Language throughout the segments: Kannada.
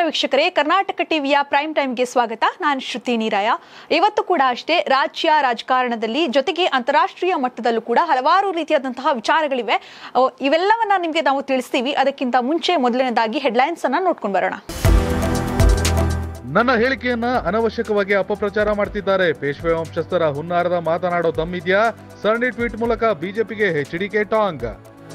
ವೀಕ್ಷಕರೇ ಕರ್ನಾಟಕ ಟಿವಿಯ ಪ್ರೈಮ್ ಟೈಮ್ಗೆ ಸ್ವಾಗತ ನಾನು ಶ್ರುತಿ ನೀರಾಯ ಇವತ್ತು ಕೂಡ ಅಷ್ಟೇ ರಾಜ್ಯ ರಾಜಕಾರಣದಲ್ಲಿ ಜೊತೆಗೆ ಅಂತಾರಾಷ್ಟ್ರೀಯ ಮಟ್ಟದಲ್ಲೂ ಕೂಡ ಹಲವಾರು ರೀತಿಯಾದಂತಹ ವಿಚಾರಗಳಿವೆ ಅಹ್, ಇವೆಲ್ಲವನ್ನ ನಿಮಗೆ ನಾವು ತಿಳಿಸ್ತೀವಿ ಅದಕ್ಕಿಂತ ಮುಂಚೆ ಮೊದಲನೇದಾಗಿ ಹೆಡ್ಲೈನ್ಸ್ ಅನ್ನ ನೋಡ್ಕೊಂಡು ಬರೋಣ ನನ್ನ ಹೇಳಿಕೆಯನ್ನ ಅನವಶ್ಯಕವಾಗಿ ಅಪಪ್ರಚಾರ ಮಾಡ್ತಿದ್ದಾರೆ ಪೇಶ್ವೆ ವಂಶಸ್ಥರ ಹುನ್ನಾರದ ಮಾತನಾಡೋ ದಮ್ಮಿದ್ಯಾ ಸರಣಿ ಟ್ವೀಟ್ ಮೂಲಕ ಬಿಜೆಪಿಗೆ ಎಚ್ಡಿಕೆ ಟಾಂಗ್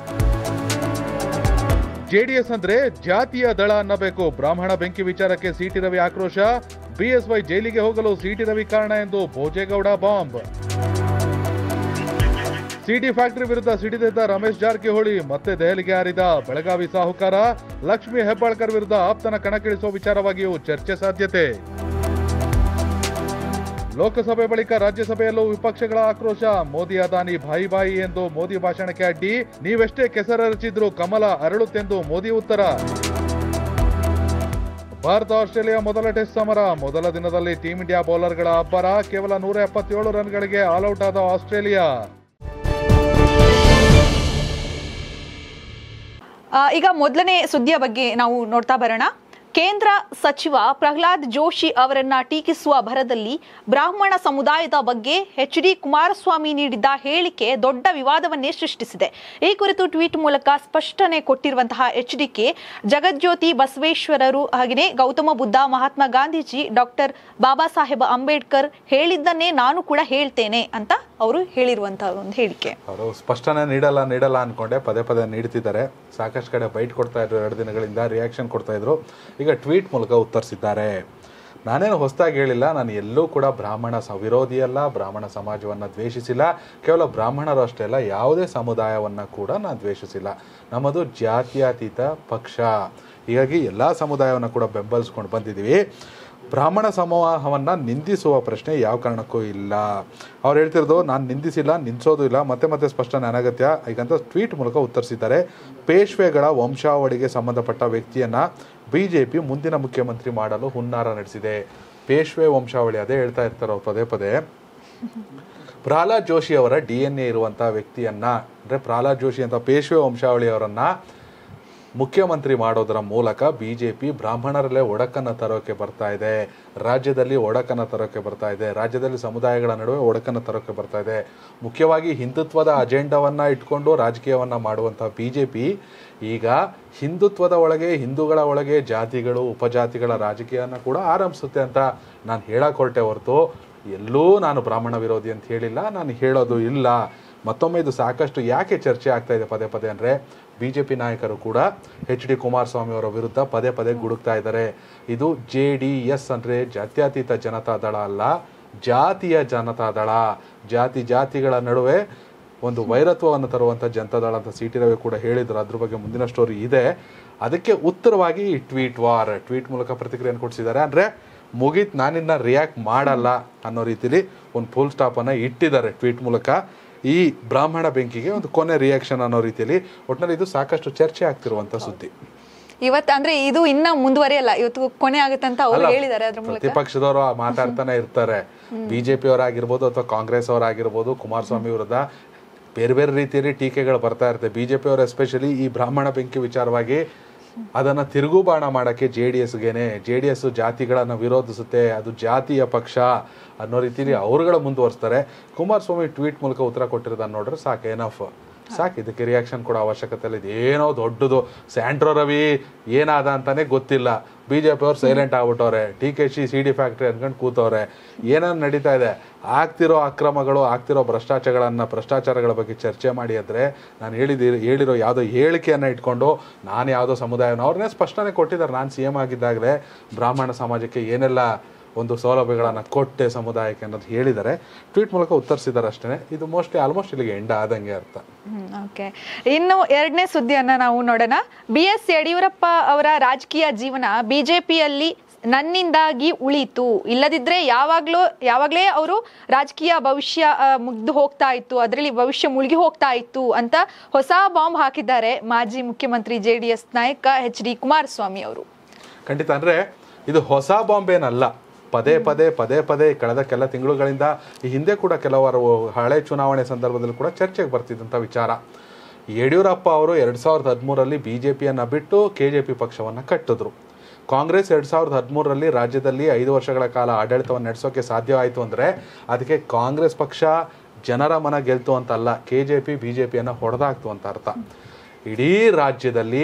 ಜೆಡಿಎಸ್ ಅಂದ್ರೆ ಜಾತಿಯ ದಳ ಅನ್ನಬೇಕು ಬ್ರಾಹ್ಮಣ ಬೆಂಕಿ ವಿಚಾರಕ್ಕೆ ಸಿಟಿ ರವಿ ಆಕ್ರೋಶ ಬಿಎಸ್ವೈ ಜೈಲಿಗೆ ಹೋಗಲು ಸಿಟಿ ರವಿ ಕಾರಣ ಎಂದು ಭೋಜೇಗೌಡ ಬಾಂಬ್ ಸಿಡಿ ಫ್ಯಾಕ್ಟರಿ ವಿರುದ್ಧ ಸಿಡಿದೆದ್ದ ರಮೇಶ್ ಜಾರಕಿಹೊಳಿ ಮತ್ತೆ ದೆಹಲಿಗೆ ಹಾರಿದ ಬೆಳಗಾವಿ ಸಾಹುಕಾರ ಲಕ್ಷ್ಮಿ ಹೆಬ್ಬಾಳ್ಕರ್ ವಿರುದ್ಧ ಆಪ್ತನ ಕಣಕ್ಕಿಳಿಸುವ ವಿಚಾರವಾಗಿಯೂ ಚರ್ಚೆ ಸಾಧ್ಯತೆ ಲೋಕಸಭೆ ಬಳಿಕ ರಾಜ್ಯಸಭೆಯಲ್ಲೂ ವಿಪಕ್ಷಗಳ ಆಕ್ರೋಶ ಮೋದಿ ಅದಾನಿ ಬಾಯಿ ಬಾಯಿ ಎಂದು ಮೋದಿ ಭಾಷಣಕ್ಕೆ ಅಡ್ಡಿ ನೀವೆಷ್ಟೇ ಕೆಸರೆರಚಿದ್ರು ಕಮಲ ಅರಳುತ್ತೆಂದು ಮೋದಿ ಉತ್ತರ ಭಾರತ ಆಸ್ಟ್ರೇಲಿಯಾ ಮೊದಲ ಟೆಸ್ಟ್ ಸಮರ ಮೊದಲ ದಿನದಲ್ಲಿ ಟೀಂ ಇಂಡಿಯಾ ಬೌಲರ್ಗಳ ಅಬ್ಬರ ಕೇವಲ ನೂರ ಎಪ್ಪತ್ತೇಳು ರನ್ಗಳಿಗೆ ಆಲ್ಔಟ್ ಆದ ಆಸ್ಟ್ರೇಲಿಯಾ ಆ, ಈಗ ಮೊದಲನೇ ಸುದ್ದಿಯ ಬಗ್ಗೆ ನಾವು ನೋಡ್ತಾ ಬರೋಣ ಕೇಂದ್ರ ಸಚಿವ ಪ್ರಹ್ಲಾದ್ ಜೋಶಿ ಅವರನ್ನ ಟೀಕಿಸುವ ಭರದಲ್ಲಿ ಬ್ರಾಹ್ಮಣ ಸಮುದಾಯದ ಬಗ್ಗೆ ಎಚ್ ಡಿ ಕುಮಾರಸ್ವಾಮಿ ನೀಡಿದ್ದ ಹೇಳಿಕೆ ದೊಡ್ಡ ವಿವಾದವನ್ನೇ ಸೃಷ್ಟಿಸಿದೆ ಈ ಕುರಿತು ಟ್ವೀಟ್ ಮೂಲಕ ಸ್ಪಷ್ಟನೆ ಕೊಟ್ಟಿರುವಂತಹ ಎಚ್ ಡಿಕೆ ಜಗಜ್ಯೋತಿ ಬಸವೇಶ್ವರರು ಹಾಗೆಯೇ ಗೌತಮ ಬುದ್ಧ ಮಹಾತ್ಮ ಗಾಂಧೀಜಿ ಡಾಕ್ಟರ್ ಬಾಬಾ ಸಾಹೇಬ್ ಅಂಬೇಡ್ಕರ್ ಹೇಳಿದ್ದನ್ನೇ ನಾನು ಕೂಡ ಹೇಳ್ತೇನೆ ಅಂತ ಅವರು ಹೇಳಿರುವಂತಹ ಒಂದು ಹೇಳಿಕೆ ಅವರು ಸ್ಪಷ್ಟನೆ ನೀಡಲ್ಲ ನೀಡಲ್ಲ ಅನ್ಕೊಂಡೆ ಪದೇ ಪದೇ ನೀಡ್ತಿದ್ದಾರೆ ಸಾಕಷ್ಟು ಕಡೆ ಬೈಟ್ ಕೊಡ್ತಾ ಇದ್ರು ಎರಡು ದಿನಗಳಿಂದ ರಿಯಾಕ್ಷನ್ ಕೊಡ್ತಾ ಇದ್ರು ಈಗ ಟ್ವೀಟ್ ಮೂಲಕ ಉತ್ತರಿಸಿದ್ದಾರೆ ನಾನೇನು ಹೊಸದಾಗಿ ಹೇಳಿಲ್ಲ ನಾನು ಎಲ್ಲೂ ಕೂಡ ಬ್ರಾಹ್ಮಣ ಸ ವಿರೋಧಿಯಲ್ಲ ಬ್ರಾಹ್ಮಣ ಸಮಾಜವನ್ನು ದ್ವೇಷಿಸಿಲ್ಲ ಕೇವಲ ಬ್ರಾಹ್ಮಣರು ಅಷ್ಟೇ ಅಲ್ಲ ಯಾವುದೇ ಸಮುದಾಯವನ್ನು ಕೂಡ ನಾನು ದ್ವೇಷಿಸಿಲ್ಲ ನಮ್ಮದು ಜಾತ್ಯತೀತ ಪಕ್ಷ ಹೀಗಾಗಿ ಎಲ್ಲ ಸಮುದಾಯವನ್ನು ಕೂಡ ಬೆಂಬಲಿಸ್ಕೊಂಡು ಬಂದಿದ್ದೀವಿ ಬ್ರಾಹ್ಮಣ ಸಮೂಹವನ್ನು ನಿಂದಿಸುವ ಪ್ರಶ್ನೆ ಯಾವ ಕಾರಣಕ್ಕೂ ಇಲ್ಲ ಅವ್ರು ಹೇಳ್ತಿರೋದು ನಾನು ನಿಂದಿಸಿಲ್ಲ ನಿಂದಿಸೋದು ಇಲ್ಲ ಮತ್ತೆ ಮತ್ತೆ ಸ್ಪಷ್ಟನೆ ಅನಗತ್ಯ ಈಗಂತ ಟ್ವೀಟ್ ಮೂಲಕ ಉತ್ತರಿಸಿದ್ದಾರೆ ಪೇಶ್ವೆಗಳ ವಂಶಾವಳಿಗೆ ಸಂಬಂಧಪಟ್ಟ ವ್ಯಕ್ತಿಯನ್ನ ಬಿಜೆಪಿ ಮುಂದಿನ ಮುಖ್ಯಮಂತ್ರಿ ಮಾಡಲು ಹುನ್ನಾರ ನಡೆಸಿದೆ ಪೇಶ್ವೆ ವಂಶಾವಳಿ ಅದೇ ಹೇಳ್ತಾ ಇರ್ತಾರೆ ಅವ್ರು ಪದೇ ಪದೇ ಪ್ರಹ್ಲಾದ್ ಜೋಶಿ ಅವರ ಡಿ ಎನ್ ಎ ಇರುವಂಥ ವ್ಯಕ್ತಿಯನ್ನ ಅಂದರೆ ಪ್ರಹ್ಲಾದ್ ಜೋಶಿ ಅಂತ ಪೇಶ್ವೆ ವಂಶಾವಳಿಯವರನ್ನ ಮುಖ್ಯಮಂತ್ರಿ ಮಾಡೋದರ ಮೂಲಕ ಬಿಜೆಪಿ ಬ್ರಾಹ್ಮಣರಲ್ಲೇ ಒಡಕನ್ನು ತರೋಕೆ ಬರ್ತಾ ಇದೆ ರಾಜ್ಯದಲ್ಲಿ ಒಡಕನ್ನು ತರೋಕೆ ಬರ್ತಾ ಇದೆ ರಾಜ್ಯದಲ್ಲಿ ಸಮುದಾಯಗಳ ನಡುವೆ ಒಡಕನ್ನು ತರೋಕೆ ಬರ್ತಾ ಇದೆ ಮುಖ್ಯವಾಗಿ ಹಿಂದುತ್ವದ ಅಜೆಂಡವನ್ನ ಇಟ್ಕೊಂಡು ರಾಜಕೀಯವನ್ನ ಮಾಡುವಂತಹ ಬಿಜೆಪಿ ಈಗ ಹಿಂದುತ್ವದ ಒಳಗೆ ಹಿಂದೂಗಳ ಒಳಗೆ ಜಾತಿಗಳು ಉಪಜಾತಿಗಳ ರಾಜಕೀಯನ ಕೂಡ ಆರಂಭಿಸುತ್ತೆ ಅಂತ ನಾನು ಹೇಳಕ್ ಹೊರಟೆ ಹೊರತು ಎಲ್ಲೂ ನಾನು ಬ್ರಾಹ್ಮಣ ವಿರೋಧಿ ಅಂತ ಹೇಳಿಲ್ಲ ನಾನು ಹೇಳೋದು ಇಲ್ಲ ಮತ್ತೊಮ್ಮೆ ಇದು ಸಾಕಷ್ಟು ಯಾಕೆ ಚರ್ಚೆ ಆಗ್ತಾ ಇದೆ ಪದೇ ಪದೇ ಅಂದರೆ ಬಿ ಜೆ ಪಿ ನಾಯಕರು ಕೂಡ ಎಚ್ ಡಿ ಕುಮಾರಸ್ವಾಮಿ ಅವರ ವಿರುದ್ಧ ಪದೇ ಪದೇ ಗುಡುಕ್ತಾ ಇದ್ದಾರೆ ಇದು ಜೆ ಡಿ ಎಸ್ ಅಂದರೆ ಜಾತ್ಯತೀತ ಜನತಾ ದಳ ಅಲ್ಲ ಜಾತಿಯ ಜನತಾ ದಳ ಜಾತಿ ಜಾತಿಗಳ ನಡುವೆ ಒಂದು ವೈರತ್ವವನ್ನು ತರುವಂಥ ಜನತಾದಳ ಅಂತ ಸಿ ಟಿ ರವಿ ಕೂಡ ಹೇಳಿದ್ರು ಅದ್ರ ಬಗ್ಗೆ ಮುಂದಿನ ಸ್ಟೋರಿ ಇದೆ ಅದಕ್ಕೆ ಉತ್ತರವಾಗಿ ಈ ಟ್ವೀಟ್ ವಾರ್ ಟ್ವೀಟ್ ಮೂಲಕ ಪ್ರತಿಕ್ರಿಯೆಯನ್ನು ಕೊಡಿಸಿದ್ದಾರೆ ಅಂದರೆ ಮುಗೀತ್ ನಾನಿನ್ನ ರಿಯಾಕ್ಟ್ ಮಾಡಲ್ಲ ಅನ್ನೋ ರೀತಿಲಿ ಒಂದು ಫುಲ್ ಸ್ಟಾಪನ್ನು ಇಟ್ಟಿದ್ದಾರೆ ಟ್ವೀಟ್ ಮೂಲಕ ಈ ಬ್ರಾಹ್ಮಣ ಬೆಂಕಿಗೆ ಒಂದು ಕೊನೆ ರಿಯಾಕ್ಷನ್ ಅನ್ನೋ ರೀತಿಯಲ್ಲಿ ಒಟ್ಟಿನಲ್ಲಿ ಇದು ಸಾಕಷ್ಟು ಚರ್ಚೆ ಆಗ್ತಿರುವಂಥ ಸುದ್ದಿ ಇವತ್ತು ಅಂದ್ರೆ ಇದು ಇನ್ನ ಮುಂದುವರಿಯಲ್ಲ ಇವತ್ತು ಕೊನೆ ಆಗುತ್ತೆ ಅಂತ ಅವ್ರು ಅಲ್ಲ, ಹೇಳಿದ್ದಾರೆ ಅದ್ರ ಮೂಲಕ ಪ್ರತಿಪಕ್ಷದವರು ಮಾತಾಡ್ತಾನೆ ಇರ್ತಾರೆ ಬಿಜೆಪಿ ಅವರಾಗಿರ್ಬೋದು ಅಥವಾ ಕಾಂಗ್ರೆಸ್ ಅವರಾಗಿರ್ಬೋದು ಕುಮಾರಸ್ವಾಮಿ ವಿರುದ್ಧ ಬೇರೆ ಬೇರೆ ರೀತಿಯಲ್ಲಿ ಟೀಕೆಗಳು ಬರ್ತಾ ಇರುತ್ತೆ ಬಿಜೆಪಿ ಅವರು ಎಸ್ಪೆಷಲಿ ಈ ಬ್ರಾಹ್ಮಣ ಬೆಂಕಿ ವಿಚಾರವಾಗಿ ಅದನ್ನ ತಿರುಗುಬಾಣ ಮಾಡಕ್ಕೆ ಜೆ ಡಿ ಎಸ್ಗೆನೆ ಜೆ ಡಿ ಎಸ್ ಜಾತಿಗಳನ್ನ ವಿರೋಧಿಸುತ್ತೆ ಅದು ಜಾತಿಯ ಪಕ್ಷ ಅನ್ನೋ ರೀತಿಯಲ್ಲಿ ಅವರುಗಳ ಮುಂದುವರಿಸ್ತಾರೆ ಕುಮಾರಸ್ವಾಮಿ ಟ್ವೀಟ್ ಮೂಲಕ ಉತ್ತರ ಕೊಟ್ಟಿರೋದನ್ನ ನೋಡ್ರೆ ಸಾಕು ಏನಫ್ ಸಾಕು ಇದಕ್ಕೆ ರಿಯಾಕ್ಷನ್ ಕೊಡೋ ಅವಶ್ಯಕತೆ ಇಲ್ಲ ಇದೇನೋ ದೊಡ್ಡದು ಸ್ಯಾಂಟ್ರೋ ರವಿ ಏನಾದ ಅಂತಾನೆ ಗೊತ್ತಿಲ್ಲ ಬಿ ಜೆ ಪಿ ಅವ್ರು ಸೈಲೆಂಟ್ ಆಗ್ಬಿಟ್ಟವ್ರೆ T K Shi C D factory ಅನ್ಕೊಂಡು ಕೂತವ್ರೆ ಏನೇನು ನಡೀತಾ ಇದೆ ಆಗ್ತಿರೋ ಅಕ್ರಮಗಳು ಆಗ್ತಿರೋ ಭ್ರಷ್ಟಾಚಾರಗಳನ್ನ ಭ್ರಷ್ಟಾಚಾರಗಳ ಬಗ್ಗೆ ಚರ್ಚೆ ಮಾಡಿ ಅಂದರೆ ನಾನು ಹೇಳಿದಿ ಹೇಳಿರೋ ಯಾವುದೋ ಹೇಳಿಕೆಯನ್ನು ಇಟ್ಕೊಂಡು ನಾನು ಯಾವುದೋ ಸಮುದಾಯನ ಅವ್ರನ್ನೇ ಸ್ಪಷ್ಟನೆ ಕೊಟ್ಟಿದ್ದಾರೆ ನಾನು ಸಿ ಎಮ್ ಆಗಿದ್ದಾಗಲೇ ಬ್ರಾಹ್ಮಣ ಸಮಾಜಕ್ಕೆ ಏನೆಲ್ಲ ಒಂದು ಸೌಲಭ್ಯಗಳನ್ನು ಕೊಟ್ಟೆ ಸಮುದಾಯಕ್ಕೆ ಅನ್ನೋದು ಹೇಳಿದ್ದಾರೆ ಟ್ವೀಟ್ ಮೂಲಕ ಉತ್ತರಿಸಿದ್ದಾರೆ ಅಷ್ಟೇ ಇದು ಮೋಸ್ಟ್ಲಿ ಆಲ್ಮೋಸ್ಟ್ ಇಲ್ಲಿಗೆ ಎಂಡ್ ಆದಂಗೆ ಅರ್ಥ ಓಕೆ ಇನ್ನು ಎರಡನೇ ಸುದ್ದಿಯನ್ನ ನಾವು ನೋಡೋಣ ಬಿ ಎಸ್ ಯಡಿಯೂರಪ್ಪ ಅವರ ರಾಜಕೀಯ ಜೀವನ ಬಿಜೆಪಿಯಲ್ಲಿ ನನ್ನಿಂದಾಗಿ ಉಳಿತು ಇಲ್ಲದಿದ್ರೆ ಯಾವಾಗ್ಲೂ ಯಾವಾಗಲೇ ಅವರು ರಾಜಕೀಯ ಭವಿಷ್ಯ ಆ, ಮುಗ್ದು ಹೋಗ್ತಾ ಇತ್ತು ಅದರಲ್ಲಿ ಭವಿಷ್ಯ ಮುಳುಗಿ ಹೋಗ್ತಾ ಇತ್ತು ಅಂತ ಹೊಸ ಬಾಂಬ್ ಹಾಕಿದ್ದಾರೆ ಮಾಜಿ ಮುಖ್ಯಮಂತ್ರಿ ಜೆ ಡಿ ಎಸ್ ನಾಯಕ ಎಚ್ ಡಿ ಕುಮಾರಸ್ವಾಮಿ ಅವರು ಖಂಡಿತ ಅಂದರೆ ಇದು ಹೊಸ ಬಾಂಬೇನಲ್ಲ ಪದೇ ಪದೇ ಪದೇ ಪದೇ ಕಳೆದ ಕೆಲ ತಿಂಗಳುಗಳಿಂದ ಈ ಹಿಂದೆ ಕೂಡ ಕೆಲವರು ಹಳೆ ಚುನಾವಣೆ ಸಂದರ್ಭದಲ್ಲಿ ಕೂಡ ಚರ್ಚೆಗೆ ಬರ್ತಿದ್ದಂಥ ವಿಚಾರ ಯಡಿಯೂರಪ್ಪ ಅವರು ಎರಡು ಸಾವಿರದ ಹದಿಮೂರರಲ್ಲಿ ಬಿ ಜೆ ಪಿಯನ್ನು ಬಿಟ್ಟು ಕೆ ಜೆ ಪಿ ಪಕ್ಷವನ್ನು ಕಟ್ಟಿದ್ರು ಕಾಂಗ್ರೆಸ್ ಎರಡು ಸಾವಿರದ ಹದಿಮೂರರಲ್ಲಿ ರಾಜ್ಯದಲ್ಲಿ ಐದು ವರ್ಷಗಳ ಕಾಲ ಆಡಳಿತವನ್ನು ನಡೆಸೋಕೆ ಸಾಧ್ಯವಾಯಿತು ಅಂದರೆ ಅದಕ್ಕೆ ಕಾಂಗ್ರೆಸ್ ಪಕ್ಷ ಜನರ ಮನ ಗೆಲ್ತು ಅಂತಲ್ಲ K J P B J ಪಿಯನ್ನು ಹೊಡೆದಾಕ್ತು ಅಂತ ಅರ್ಥ ಇಡೀ ರಾಜ್ಯದಲ್ಲಿ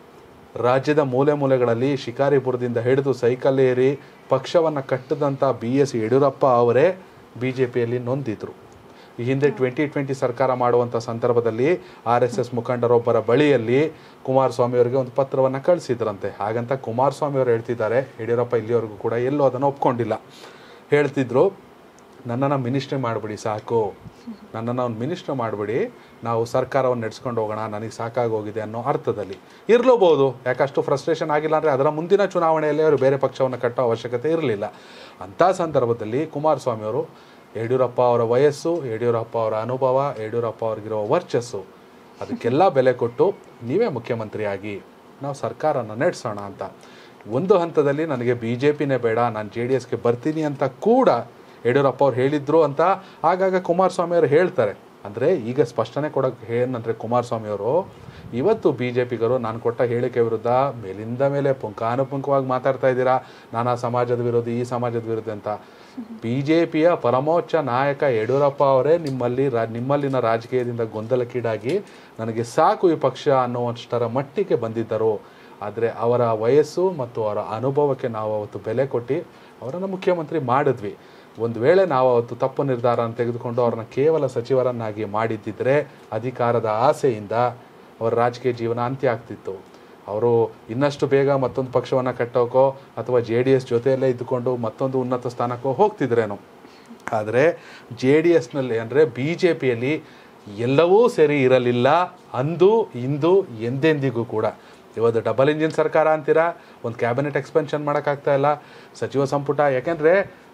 ರಾಜ್ಯದ ಮೂಲೆ ಮೂಲೆಗಳಲ್ಲಿ ಶಿಕಾರಿಪುರದಿಂದ ಹಿಡಿದು ಸೈಕಲ್ ಏರಿ ಪಕ್ಷವನ್ನು ಕಟ್ಟದಂಥ ಬಿ ಎಸ್ ಯಡಿಯೂರಪ್ಪ ಅವರೇ ಬಿ ಜೆ ಪಿಯಲ್ಲಿ ನೊಂದಿದ್ರು ಈ ಹಿಂದೆ ಟ್ವೆಂಟಿ ಟ್ವೆಂಟಿ ಸರ್ಕಾರ ಮಾಡುವಂಥ ಸಂದರ್ಭದಲ್ಲಿ ಆರ್ ಎಸ್ ಎಸ್ ಮುಖಂಡರೊಬ್ಬರ ಬಳಿಯಲ್ಲಿ ಕುಮಾರಸ್ವಾಮಿ ಅವರಿಗೆ ಒಂದು ಪತ್ರವನ್ನು ಕಳಿಸಿದ್ರಂತೆ ಹಾಗಂತ ಕುಮಾರಸ್ವಾಮಿ ಅವರು ಹೇಳ್ತಿದ್ದಾರೆ ಯಡಿಯೂರಪ್ಪ ಇಲ್ಲಿವರೆಗೂ ಕೂಡ ಎಲ್ಲೂ ಅದನ್ನು ಒಪ್ಕೊಂಡಿಲ್ಲ ಹೇಳ್ತಿದ್ರು ನನ್ನನ್ನು ಮಿನಿಸ್ಟ್ರಿ ಮಾಡಿಬಿಡಿ ಸಾಕು ನನ್ನನ್ನು ಒಂದು ಮಿನಿಸ್ಟ್ರ್ ಮಾಡಿಬಿಡಿ ನಾವು ಸರ್ಕಾರವನ್ನು ನಡೆಸ್ಕೊಂಡು ಹೋಗೋಣ ನನಗೆ ಸಾಕಾಗೋಗಿದೆ ಅನ್ನೋ ಅರ್ಥದಲ್ಲಿ ಇರಲೂಬಹುದು ಯಾಕಷ್ಟು ಫ್ರಸ್ಟ್ರೇಷನ್ ಆಗಿಲ್ಲ ಅಂದರೆ ಅದರ ಮುಂದಿನ ಚುನಾವಣೆಯಲ್ಲಿ ಅವರು ಬೇರೆ ಪಕ್ಷವನ್ನು ಕಟ್ಟೋ ಅವಶ್ಯಕತೆ ಇರಲಿಲ್ಲ ಅಂಥ ಸಂದರ್ಭದಲ್ಲಿ ಕುಮಾರಸ್ವಾಮಿ ಅವರು ಯಡಿಯೂರಪ್ಪ ಅವರ ವಯಸ್ಸು ಯಡಿಯೂರಪ್ಪ ಅವರ ಅನುಭವ ಯಡಿಯೂರಪ್ಪ ಅವ್ರಿಗಿರೋ ವರ್ಚಸ್ಸು ಅದಕ್ಕೆಲ್ಲ ಬೆಲೆ ಕೊಟ್ಟು ನೀವೇ ಮುಖ್ಯಮಂತ್ರಿಯಾಗಿ ನಾವು ಸರ್ಕಾರನ ನಡೆಸೋಣ ಅಂತ ಒಂದು ಹಂತದಲ್ಲಿ ನನಗೆ ಬಿ ಜೆ ಪಿನೇ ಬೇಡ ನಾನು ಜೆ ಡಿ ಎಸ್ಗೆ ಬರ್ತೀನಿ ಅಂತ ಕೂಡ ಯಡಿಯೂರಪ್ಪ ಅವ್ರು ಹೇಳಿದ್ರು ಅಂತ ಆಗಾಗ ಕುಮಾರಸ್ವಾಮಿ ಅವರು ಹೇಳ್ತಾರೆ ಅಂದರೆ ಈಗ ಸ್ಪಷ್ಟನೆ ಕೊಡೋಕೆ ಏನಂದರೆ ಕುಮಾರಸ್ವಾಮಿ ಅವರು ಇವತ್ತು ಬಿ ಜೆ ಪಿಗರು ನಾನು ಕೊಟ್ಟ ಹೇಳಿಕೆ ವಿರುದ್ಧ ಮೇಲಿಂದ ಮೇಲೆ ಪುಂಖಾನುಪುಂಖವಾಗಿ ಮಾತಾಡ್ತಾ ಇದ್ದೀರಾ ನಾನು ಆ ಸಮಾಜದ ವಿರೋಧಿ ಈ ಸಮಾಜದ ವಿರುದ್ಧ ಅಂತ ಬಿ ಜೆ ಪಿಯ ಪರಮೋಚ್ಚ ನಾಯಕ ಯಡಿಯೂರಪ್ಪ ಅವರೇ ನಿಮ್ಮಲ್ಲಿ ರಾ ನಿಮ್ಮಲ್ಲಿನ ರಾಜಕೀಯದಿಂದ ಗೊಂದಲಕ್ಕೀಡಾಗಿ ನನಗೆ ಸಾಕು ಈ ಪಕ್ಷ ಅನ್ನುವಷ್ಟರ ಮಟ್ಟಿಗೆ ಬಂದಿದ್ದರು ಆದರೆ ಅವರ ವಯಸ್ಸು ಮತ್ತು ಅವರ ಅನುಭವಕ್ಕೆ ನಾವು ಅವತ್ತು ಬೆಲೆ ಕೊಟ್ಟು ಅವರನ್ನು ಮುಖ್ಯಮಂತ್ರಿ ಮಾಡಿದ್ವಿ ಒಂದು ವೇಳೆ ನಾವು ಅವತ್ತು ತಪ್ಪು ನಿರ್ಧಾರವನ್ನು ತೆಗೆದುಕೊಂಡು ಅವ್ರನ್ನ ಕೇವಲ ಸಚಿವರನ್ನಾಗಿ ಮಾಡಿದ್ದಿದ್ರೆ ಅಧಿಕಾರದ ಆಸೆಯಿಂದ ಅವರ ರಾಜಕೀಯ ಜೀವನ ಅಂತ್ಯ ಆಗ್ತಿತ್ತು ಅವರು ಇನ್ನಷ್ಟು ಬೇಗ ಮತ್ತೊಂದು ಪಕ್ಷವನ್ನು ಕಟ್ಟೋಕೋ ಅಥವಾ ಜೆ ಡಿ ಎಸ್ ಜೊತೆಯಲ್ಲೇ ಇದ್ದುಕೊಂಡು ಮತ್ತೊಂದು ಉನ್ನತ ಸ್ಥಾನಕ್ಕೋ ಹೋಗ್ತಿದ್ರೇನೋ ಆದರೆ ಜೆ ಡಿ ಎಸ್ನಲ್ಲಿ ಅಂದರೆ ಬಿ ಜೆ ಪಿಯಲ್ಲಿ ಎಲ್ಲವೂ ಸರಿ ಇರಲಿಲ್ಲ ಅಂದು ಇಂದು ಎಂದೆಂದಿಗೂ ಕೂಡ ಇವತ್ತು ಡಬಲ್ ಇಂಜಿನ್ ಸರ್ಕಾರ ಅಂತೀರಾ ಒಂದು ಕ್ಯಾಬಿನೆಟ್ ಎಕ್ಸ್ಪೆನ್ಷನ್ ಮಾಡೋಕ್ಕಾಗ್ತಾ ಇಲ್ಲ ಸಚಿವ ಸಂಪುಟ ಯಾಕೆಂದರೆ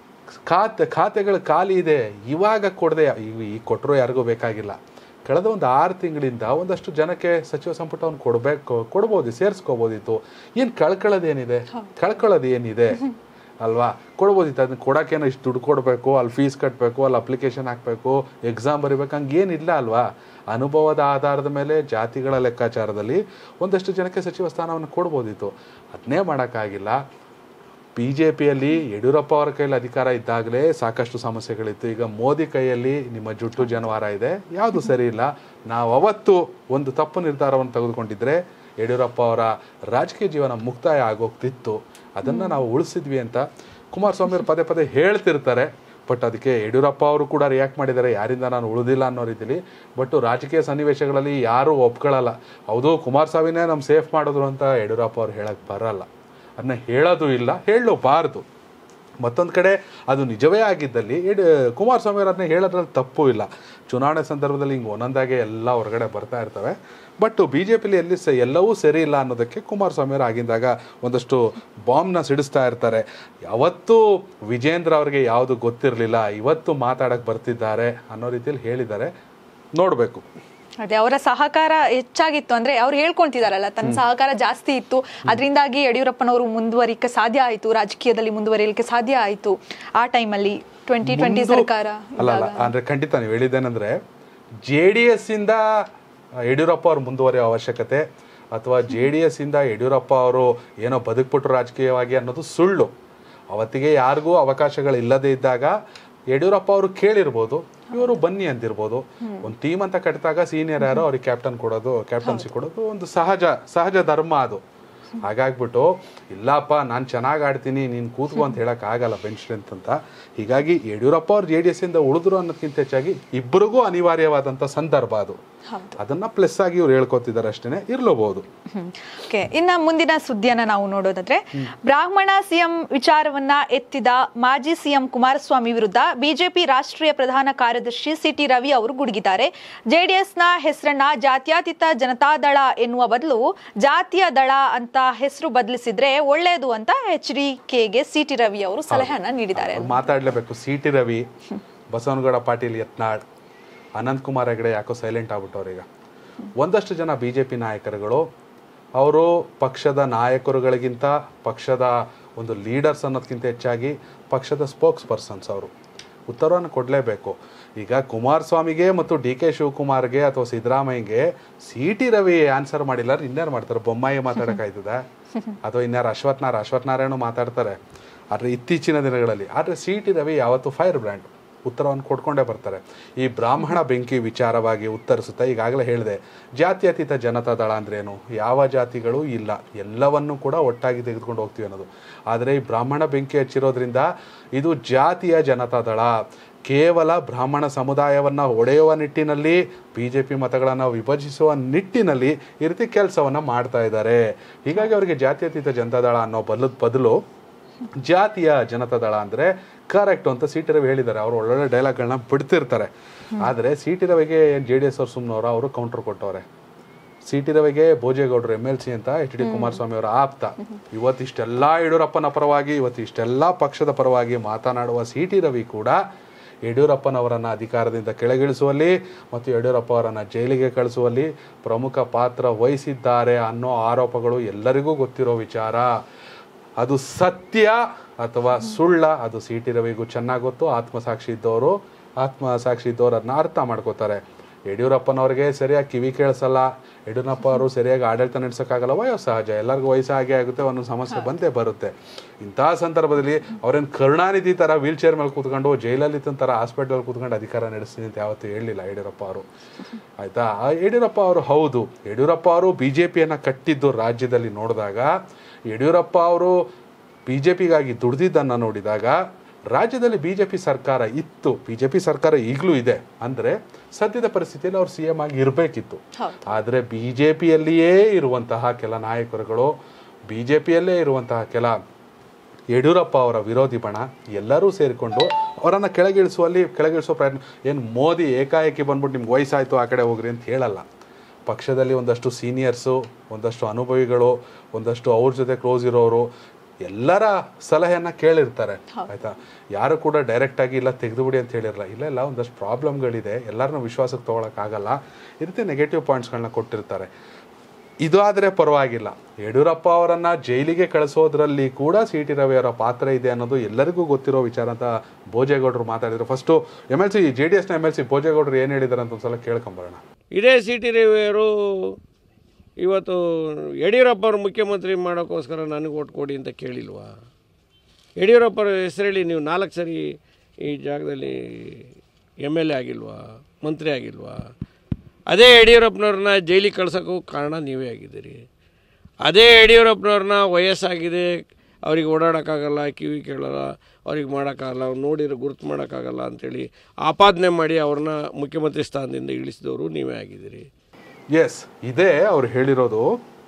ಖಾತೆ ಖಾತೆಗಳು ಖಾಲಿ ಇದೆ ಇವಾಗ ಕೊಡದೆ ಈಗ ಕೊಟ್ಟರು ಯಾರಿಗೂ ಬೇಕಾಗಿಲ್ಲ ಕಳೆದ ಒಂದು ಆರು ತಿಂಗಳಿಂದ ಒಂದಷ್ಟು ಜನಕ್ಕೆ ಸಚಿವ ಸಂಪುಟವನ್ನು ಕೊಡಬೇಕು ಕೊಡ್ಬೋದು ಸೇರಿಸ್ಕೋಬೋದಿತ್ತು ಏನು ಕಳ್ಕೊಳ್ಳೋದೇನಿದೆ ಕಳ್ಕೊಳ್ಳೋದು ಏನಿದೆ ಅಲ್ವಾ ಕೊಡ್ಬೋದಿತ್ತು ಅದನ್ನ ಕೊಡೋಕ್ಕೇನೋ ಇಷ್ಟು ದುಡ್ಡು ಕೊಡಬೇಕು ಅಲ್ಲಿ ಫೀಸ್ ಕಟ್ಟಬೇಕು ಅಲ್ಲಿ ಅಪ್ಲಿಕೇಶನ್ ಹಾಕಬೇಕು ಎಕ್ಸಾಮ್ ಬರಿಬೇಕು ಹಂಗೇನಿಲ್ಲ ಅಲ್ವಾ ಅನುಭವದ ಆಧಾರದ ಮೇಲೆ ಜಾತಿಗಳ ಲೆಕ್ಕಾಚಾರದಲ್ಲಿ ಒಂದಷ್ಟು ಜನಕ್ಕೆ ಸಚಿವ ಸ್ಥಾನವನ್ನು ಕೊಡ್ಬೋದಿತ್ತು ಅದನ್ನೇ ಮಾಡೋಕ್ಕಾಗಿಲ್ಲ ಬಿ ಜೆ ಪಿಯಲ್ಲಿ ಯಡಿಯೂರಪ್ಪ ಅವರ ಕೈಯಲ್ಲಿ ಅಧಿಕಾರ ಇದ್ದಾಗಲೇ ಸಾಕಷ್ಟು ಸಮಸ್ಯೆಗಳಿತ್ತು ಈಗ ಮೋದಿ ಕೈಯಲ್ಲಿ ನಿಮ್ಮ ಜುಟ್ಟು ಜನವಾರ ಇದೆ ಯಾವುದು ಸರಿ ಇಲ್ಲ ನಾವು ಅವತ್ತು ಒಂದು ತಪ್ಪು ನಿರ್ಧಾರವನ್ನು ತೆಗೆದುಕೊಂಡಿದ್ರೆ ಯಡಿಯೂರಪ್ಪ ಅವರ ರಾಜಕೀಯ ಜೀವನ ಮುಕ್ತಾಯ ಆಗೋಗ್ತಿತ್ತು ಅದನ್ನು ನಾವು ಉಳಿಸಿದ್ವಿ ಅಂತ ಕುಮಾರಸ್ವಾಮಿ ಅವರು ಪದೇ ಪದೇ ಹೇಳ್ತಿರ್ತಾರೆ ಬಟ್ ಅದಕ್ಕೆ ಯಡಿಯೂರಪ್ಪ ಅವರು ಕೂಡ ರಿಯಾಕ್ಟ್ ಮಾಡಿದ್ದಾರೆ ಯಾರಿಂದ ನಾನು ಉಳಿದಿಲ್ಲ ಅನ್ನೋ ರೀತಿಲಿ ಬಟ್ ರಾಜಕೀಯ ಸನ್ನಿವೇಶಗಳಲ್ಲಿ ಯಾರೂ ಒಪ್ಕೊಳ್ಳಲ್ಲ ಹೌದು ಕುಮಾರಸ್ವಾಮಿನೇ ನಮ್ಮ ಸೇಫ್ ಮಾಡಿದ್ರು ಅಂತ ಯಡಿಯೂರಪ್ಪ ಅವ್ರು ಹೇಳಕ್ಕೆ ಬರಲ್ಲ ಅದನ್ನ ಹೇಳೋದು ಇಲ್ಲ ಹೇಳಬಾರ್ದು ಮತ್ತೊಂದು ಕಡೆ ಅದು ನಿಜವೇ ಆಗಿದ್ದಲ್ಲಿ ಯಡಿ ಕುಮಾರಸ್ವಾಮಿ ಅವರು ಅದನ್ನ ಹೇಳೋದ್ರಲ್ಲಿ ತಪ್ಪು ಇಲ್ಲ ಚುನಾವಣೆ ಸಂದರ್ಭದಲ್ಲಿ ಹಿಂಗೆ ಒಂದೊಂದಾಗೆ ಎಲ್ಲ ಹೊರಗಡೆ ಬರ್ತಾ ಇರ್ತವೆ ಬಟ್ ಬಿ ಜೆ ಪಿಲಿ ಎಲ್ಲಿ ಸ ಎಲ್ಲವೂ ಸರಿ ಇಲ್ಲ ಅನ್ನೋದಕ್ಕೆ ಕುಮಾರಸ್ವಾಮಿ ಅವರು ಆಗಿದ್ದಾಗ ಒಂದಷ್ಟು ಬಾಂಬ್ನ ಸಿಡಿಸ್ತಾ ಇರ್ತಾರೆ ಯಾವತ್ತೂ ವಿಜೇಂದ್ರ ಅವರಿಗೆ ಯಾವುದು ಗೊತ್ತಿರಲಿಲ್ಲ ಇವತ್ತು ಮಾತಾಡಕ್ಕೆ ಬರ್ತಿದ್ದಾರೆ ಅನ್ನೋ ರೀತಿಯಲ್ಲಿ ಹೇಳಿದ್ದಾರೆ ನೋಡಬೇಕು ಅದೇ ಅವರ ಸಹಕಾರ ಹೆಚ್ಚಾಗಿತ್ತು ಅಂದ್ರೆ ಅವ್ರು ಹೇಳ್ಕೊಂತಿದಾರಲ್ಲ ತನ್ನ ಸಹಕಾರ ಜಾಸ್ತಿ ಇತ್ತು ಅದರಿಂದಾಗಿ ಯಡಿಯೂರಪ್ಪನವರು ಮುಂದುವರಿಕೆ ಸಾಧ್ಯ ಆಯಿತು ರಾಜಕೀಯದಲ್ಲಿ ಮುಂದುವರಿಯಲಿಕ್ಕೆ ಸಾಧ್ಯ ಆಯಿತು ಆ ಟೈಮಲ್ಲಿ ಟ್ವೆಂಟಿ ಟ್ವೆಂಟಿ ಮುಂದು- ಸರ್ಕಾರ ಅಲ್ಲ ಅಲ್ಲ ಅಂದ್ರೆ ಖಂಡಿತ ನೀವು ಹೇಳಿದ್ದೇನೆಂದ್ರೆ ಜೆ ಡಿ ಎಸ್ ಇಂದ ಯಡಿಯೂರಪ್ಪ ಅವರು ಮುಂದುವರಿಯೋ ಅವಶ್ಯಕತೆ ಅಥವಾ ಜೆ ಡಿ ಎಸ್ ಇಂದ ಯಡಿಯೂರಪ್ಪ ಅವರು ಏನೋ ಬದುಕ್ಬಿಟ್ರು ರಾಜಕೀಯವಾಗಿ ಅನ್ನೋದು ಸುಳ್ಳು ಅವತ್ತಿಗೆ ಯಾರಿಗೂ ಅವಕಾಶಗಳು ಇಲ್ಲದೇ ಇದ್ದಾಗ ಯಡಿಯೂರಪ್ಪ ಅವರು ಕೇಳಿರ್ಬೋದು ಇವರು ಬನ್ನಿ ಅಂತಿರ್ಬೋದು ಒಂದು ಟೀಮ್ ಅಂತ ಕಟ್ಟಿದಾಗ ಸೀನಿಯರ್ ಯಾರೋ ಅವ್ರಿಗೆ ಕ್ಯಾಪ್ಟನ್ ಕೊಡೋದು ಕ್ಯಾಪ್ಟನ್ಸಿ ಕೊಡೋದು ಒಂದು ಸಹಜ ಸಹಜ ಧರ್ಮ ಅದು ಹಾಗಾಗ್ಬಿಟ್ಟು ಇಲ್ಲಪ್ಪ ನಾನು ಚೆನ್ನಾಗಿ ಆಡ್ತೀನಿ ನೀನು ಕೂತ್ಕೊ ಅಂತ ಹೇಳಕ್ ಆಗಲ್ಲ ಬೆಂಚ್ ಸ್ಟ್ರೆಂತ್ ಅಂತ ಹೀಗಾಗಿ ಯಡಿಯೂರಪ್ಪ ಅವ್ರು ಜೆ ಡಿ ಎಸ್ ಇಂದ ಉಳಿದ್ರು ಅನ್ನೋದಕ್ಕಿಂತ ಹೆಚ್ಚಾಗಿ ಇಬ್ಬರಿಗೂ ಅನಿವಾರ್ಯವಾದಂಥ ಸಂದರ್ಭ ಅದು ಅದನ್ನ ಪ್ಲಸ್ ಆಗಿ ಇವ್ರು ಹೇಳ್ಕೊತಿದ್ದಾರೆ ಅಷ್ಟೇ ಇರ್ಲಬಹುದು ಓಕೆ ಇನ್ನ ಮುಂದಿನ ಸುದ್ದಿಯನ್ನ ನಾವು ನೋಡೋದಾದ್ರೆ ಬ್ರಾಹ್ಮಣ ಸಿಎಂ ವಿಚಾರವನ್ನ ಎತ್ತಿದ ಮಾಜಿ ಸಿಎಂ ಕುಮಾರಸ್ವಾಮಿ ವಿರುದ್ಧ ಬಿಜೆಪಿ ರಾಷ್ಟ್ರೀಯ ಪ್ರಧಾನ ಕಾರ್ಯದರ್ಶಿ ಸಿಟಿ ರವಿ ಅವರು ಗುಡುಗಿದ್ದಾರೆ ಜೆಡಿಎಸ್ನ ಹೆಸರನ್ನ ಜಾತ್ಯತೀತ ಜನತಾದಳ ಎನ್ನುವ ಬದಲು ಜಾತಿಯ ದಳ ಅಂತ ಹೆಸರು ಬದಲಿಸಿದ್ರೆ ಒಳ್ಳೆಯದು ಅಂತ ಎಚ್ ಡಿ ಕೆಗೆ ಸಿಟಿ ರವಿ ಅವರು ಸಲಹೆಯನ್ನ ನೀಡಿದ್ದಾರೆ ಅವ್ರು ಮಾತಾಡ್ಲೇಬೇಕು ಸಿ ಟಿ ರವಿ ಬಸವನಗೌಡ ಪಾಟೀಲ್ ಯತ್ನಾಳ್ ಅನಂತ್ ಕುಮಾರ್ ಹೆಗಡೆ ಯಾಕೋ ಸೈಲೆಂಟ್ ಆಗ್ಬಿಟ್ಟವ್ರೀಗ ಒಂದಷ್ಟು ಜನ ಬಿ ಜೆ ಪಿ ನಾಯಕರುಗಳು ಅವರು ಪಕ್ಷದ ನಾಯಕರುಗಳಿಗಿಂತ ಪಕ್ಷದ ಒಂದು ಲೀಡರ್ಸ್ ಅನ್ನೋದಕ್ಕಿಂತ ಹೆಚ್ಚಾಗಿ ಪಕ್ಷದ ಸ್ಪೋಕ್ಸ್ ಪರ್ಸನ್ಸ್ ಅವರು ಉತ್ತರವನ್ನು ಕೊಡಲೇಬೇಕು ಈಗ ಕುಮಾರಸ್ವಾಮಿಗೆ ಮತ್ತು ಡಿ ಕೆ ಶಿವಕುಮಾರ್ಗೆ ಅಥವಾ ಸಿದ್ದರಾಮಯ್ಯಗೆ ಸಿ ಟಿ ರವಿ ಆನ್ಸರ್ ಮಾಡಿಲ್ಲ ಇನ್ಯಾರು ಮಾಡ್ತಾರೆ ಬೊಮ್ಮಾಯಿ ಮಾತಾಡೋಕ್ಕಾಯ್ತದ ಅಥವಾ ಇನ್ಯಾರು ಅಶ್ವಥ್ ನಾರಾಯಣ ಅಶ್ವಥ್ ನಾರಾಯಣ ಮಾತಾಡ್ತಾರೆ ಆದರೆ ಇತ್ತೀಚಿನ ದಿನಗಳಲ್ಲಿ ಆದರೆ ಸಿ ಟಿ ರವಿ ಯಾವತ್ತು ಫೈರ್ ಬ್ರ್ಯಾಂಡ್ ಉತ್ತರವನ್ನು ಕೊಡ್ಕೊಂಡೇ ಬರ್ತಾರೆ ಈ ಬ್ರಾಹ್ಮಣ ಬೆಂಕಿ ವಿಚಾರವಾಗಿ ಉತ್ತರಿಸುತ್ತಾ ಈಗಾಗಲೇ ಹೇಳಿದೆ ಜಾತ್ಯತೀತ ಜನತಾ ದಳ ಅಂದ್ರೇನು ಯಾವ ಜಾತಿಗಳು ಇಲ್ಲ ಎಲ್ಲವನ್ನೂ ಕೂಡ ಒಟ್ಟಾಗಿ ತೆಗೆದುಕೊಂಡು ಹೋಗ್ತೀವಿ ಅನ್ನೋದು ಆದರೆ ಈ ಬ್ರಾಹ್ಮಣ ಬೆಂಕಿ ಹಚ್ಚಿರೋದ್ರಿಂದ ಇದು ಜಾತಿಯ ಜನತಾ ದಳ ಕೇವಲ ಬ್ರಾಹ್ಮಣ ಸಮುದಾಯವನ್ನು ಒಡೆಯುವ ನಿಟ್ಟಿನಲ್ಲಿ ಬಿ ಜೆ ಪಿ ಮತಗಳನ್ನು ವಿಭಜಿಸುವ ನಿಟ್ಟಿನಲ್ಲಿ ಈ ರೀತಿ ಕೆಲಸವನ್ನು ಮಾಡ್ತಾ ಇದ್ದಾರೆ ಹೀಗಾಗಿ ಅವರಿಗೆ ಜಾತ್ಯತೀತ ಜನತಾದಳ ಅನ್ನೋ ಬಲ್ಲದ ಬದಲು ಜಾತಿಯ ಜನತಾ ದಳ ಅಂದರೆ ಕರೆಕ್ಟ್ ಅಂತ ಸಿ ಟಿ ರವಿ ಹೇಳಿದ್ದಾರೆ ಅವರು ಒಳ್ಳೊಳ್ಳೆ ಡೈಲಾಗ್ಗಳನ್ನ ಬಿಡ್ತಿರ್ತಾರೆ ಆದರೆ ಸಿ ಟಿ ರವಿಗೆ ಜೆ ಡಿ ಎಸ್ ಅವ್ರು ಸುಮ್ಮನವ್ರು ಅವರು ಕೌಂಟರ್ ಕೊಟ್ಟವ್ರೆ ಸಿ ಟಿ ರವಿಗೆ ಭೋಜೇಗೌಡರು ಎಮ್ ಎಲ್ ಸಿ ಅಂತ ಎಚ್ ಡಿ ಕುಮಾರಸ್ವಾಮಿ ಅವರ ಆಪ್ತ ಇವತ್ತಿಷ್ಟೆಲ್ಲ ಯಡಿಯೂರಪ್ಪನ ಪರವಾಗಿ ಇವತ್ತಿಷ್ಟೆಲ್ಲ ಪಕ್ಷದ ಪರವಾಗಿ ಮಾತನಾಡುವ ಸಿ ಟಿ ರವಿ ಕೂಡ ಯಡಿಯೂರಪ್ಪನವರನ್ನು ಅಧಿಕಾರದಿಂದ ಕೆಳಗಿಳಿಸುವಲ್ಲಿ ಮತ್ತು ಯಡಿಯೂರಪ್ಪ ಅವರನ್ನು ಜೈಲಿಗೆ ಕಳಿಸುವಲ್ಲಿ ಪ್ರಮುಖ ಪಾತ್ರ ವಹಿಸಿದ್ದಾರೆ ಅನ್ನೋ ಆರೋಪಗಳು ಎಲ್ಲರಿಗೂ ಗೊತ್ತಿರೋ ವಿಚಾರ ಅದು ಸತ್ಯ ಅಥವಾ ಸುಳ್ಳ ಅದು ಸಿ ಟಿ ರವಿಗೂ ಚೆನ್ನಾಗಿ ಗೊತ್ತು ಆತ್ಮಸಾಕ್ಷಿ ಇದ್ದವರು ಆತ್ಮಸಾಕ್ಷಿ ಇದ್ದವರು ಅದನ್ನ ಅರ್ಥ ಮಾಡ್ಕೋತಾರೆ ಯಡಿಯೂರಪ್ಪನವ್ರಿಗೆ ಸರಿಯಾಗಿ ಕಿವಿ ಕೇಳಿಸಲ್ಲ ಯಡಿಯೂರಪ್ಪ ಅವರು ಸರಿಯಾಗಿ ಆಡಳಿತ ನಡೆಸೋಕ್ಕಾಗಲ್ಲ ವಯಸ್ಸು ಸಹಜ ಎಲ್ಲರಿಗೂ ವಯಸ್ಸು ಹಾಗೆ ಆಗುತ್ತೆ ಒಂದೊಂದು ಸಮಸ್ಯೆ ಬಂದೇ ಬರುತ್ತೆ ಇಂತಹ ಸಂದರ್ಭದಲ್ಲಿ ಅವ್ರೇನು ಕರುಣಾನಿಧಿ ಥರ ವೀಲ್ ಚೇರ್ ಮೇಲೆ ಕೂತ್ಕೊಂಡು ಜೈಲಲ್ಲಿ ಥರ ಹಾಸ್ಪಿಟಲ್ ಕೂತ್ಕೊಂಡು ಅಧಿಕಾರ ನಡೆಸ್ತೀನಿ ಅಂತ ಯಾವತ್ತೂ ಹೇಳಲಿಲ್ಲ ಯಡಿಯೂರಪ್ಪ ಅವರು ಆಯ್ತಾ ಆ ಯಡಿಯೂರಪ್ಪ ಅವರು ಹೌದು ಯಡಿಯೂರಪ್ಪ ಅವರು ಬಿ ಜೆ ಪಿಯನ್ನು ಕಟ್ಟಿದ್ದು ರಾಜ್ಯದಲ್ಲಿ ನೋಡಿದಾಗ ಯಡಿಯೂರಪ್ಪ ಅವರು ಬಿ ಜೆ ಪಿಗಾಗಿ ದುಡ್ದಿದ್ದನ್ನು ನೋಡಿದಾಗ ರಾಜ್ಯದಲ್ಲಿ ಬಿ ಜೆ ಪಿ ಸರ್ಕಾರ ಇತ್ತು ಬಿ ಜೆ ಪಿ ಸರ್ಕಾರ ಈಗಲೂ ಇದೆ ಅಂದರೆ ಸದ್ಯದ ಪರಿಸ್ಥಿತಿಯಲ್ಲಿ ಅವ್ರು ಸಿ ಎಂ ಆಗಿ ಇರಬೇಕಿತ್ತು ಆದರೆ ಬಿ ಜೆ ಪಿಯಲ್ಲಿಯೇ ಇರುವಂತಹ ಕೆಲ ನಾಯಕರುಗಳು ಬಿ ಜೆ ಪಿಯಲ್ಲೇ ಇರುವಂತಹ ಕೆಲ ಯಡಿಯೂರಪ್ಪ ಅವರ ವಿರೋಧಿ ಬಣ ಎಲ್ಲರೂ ಸೇರಿಕೊಂಡು ಅವರನ್ನು ಕೆಳಗಿಳಿಸುವಲ್ಲಿ ಕೆಳಗಿಳಿಸುವ ಪ್ರಯತ್ನ ಏನು ಮೋದಿ ಏಕಾಏಕಿ ಬಂದ್ಬಿಟ್ಟು ನಿಮ್ಗೆ ವಯಸ್ಸಾಯಿತು ಆ ಕಡೆ ಹೋಗ್ರಿ ಅಂತ ಹೇಳಲ್ಲ ಪಕ್ಷದಲ್ಲಿ ಒಂದಷ್ಟು ಸೀನಿಯರ್ಸು ಒಂದಷ್ಟು ಅನುಭವಿಗಳು ಒಂದಷ್ಟು ಅವ್ರ ಜೊತೆ ಕ್ಲೋಸ್ ಇರೋರು ಎಲ್ಲರ ಸಲಹೆಯನ್ನ ಕೇಳಿರ್ತಾರೆ ಆಯ್ತಾ ಯಾರು ಕೂಡ ಡೈರೆಕ್ಟ್ ಆಗಿ ಇಲ್ಲ ತೆಗೆದುಬಿಡಿ ಅಂತ ಹೇಳಿರಲ್ಲ ಇಲ್ಲ ಇಲ್ಲ ಒಂದಷ್ಟು ಪ್ರಾಬ್ಲಮ್ಗಳಿದೆ ಎಲ್ಲರನ್ನೂ ವಿಶ್ವಾಸಕ್ಕೆ ತೊಗೊಳಕ್ಕಾಗಲ್ಲ ಈ ರೀತಿ ನೆಗೆಟಿವ್ ಪಾಯಿಂಟ್ಸ್ಗಳನ್ನ ಕೊಟ್ಟಿರ್ತಾರೆ ಇದು ಆದರೆ ಪರವಾಗಿಲ್ಲ ಯಡಿಯೂರಪ್ಪ ಅವರನ್ನ ಜೈಲಿಗೆ ಕಳಿಸೋದ್ರಲ್ಲಿ ಕೂಡ ಸಿ ಟಿ ರವಿ ಅವರ ಪಾತ್ರ ಇದೆ ಅನ್ನೋದು ಎಲ್ಲರಿಗೂ ಗೊತ್ತಿರೋ ವಿಚಾರ ಅಂತ ಭೋಜೇಗೌಡರು ಮಾತಾಡಿದ್ರು first M L C J D ಎಸ್ನ ಎಮ್ ಎಲ್ ಸಿ ಭೋಜೇಗೌಡರು ಏನು ಹೇಳಿದಾರೆ ಅಂತ ಒಂದ್ಸಲ ಕೇಳ್ಕೊಂಬರೋಣ ಇದೇ ಸಿ ಟಿ ರವಿಯವರು ಇವತ್ತು ಯಡಿಯೂರಪ್ಪವ್ರು ಮುಖ್ಯಮಂತ್ರಿ ಮಾಡೋಕ್ಕೋಸ್ಕರ ನನಗೆ ಓಟ್ ಕೊಡಿ ಅಂತ ಕೇಳಿಲ್ವಾ ಯಡಿಯೂರಪ್ಪರ ಹೆಸರೇಳಿ ನೀವು ನಾಲ್ಕು ಸರಿ ಈ ಜಾಗದಲ್ಲಿ ಎಮ್ ಎಲ್ ಎ ಆಗಿಲ್ವಾ ಮಂತ್ರಿ ಆಗಿಲ್ವಾ ಅದೇ ಯಡಿಯೂರಪ್ಪನವ್ರನ್ನ ಜೈಲಿಗೆ ಕಳ್ಸೋಕ್ಕೂ ಕಾರಣ ನೀವೇ ಆಗಿದ್ದೀರಿ ಅದೇ ಯಡಿಯೂರಪ್ಪನವ್ರನ್ನ ವಯಸ್ಸಾಗಿದೆ ಅವ್ರಿಗೆ ಓಡಾಡೋಕ್ಕಾಗಲ್ಲ ಕಿವಿ ಕೇಳಲ್ಲ ಅವ್ರಿಗೆ ಮಾಡೋಕ್ಕಾಗಲ್ಲ ಅವ್ರು ನೋಡಿರೋ ಗುರುತು ಮಾಡೋಕ್ಕಾಗಲ್ಲ ಅಂಥೇಳಿ ಆಪಾದನೆ ಮಾಡಿ ಅವ್ರನ್ನ ಮುಖ್ಯಮಂತ್ರಿ ಸ್ಥಾನದಿಂದ ಇಳಿಸಿದವರು ನೀವೇ ಆಗಿದ್ದೀರಿ ಎಸ್ ಇದೇ ಅವ್ರು ಹೇಳಿರೋದು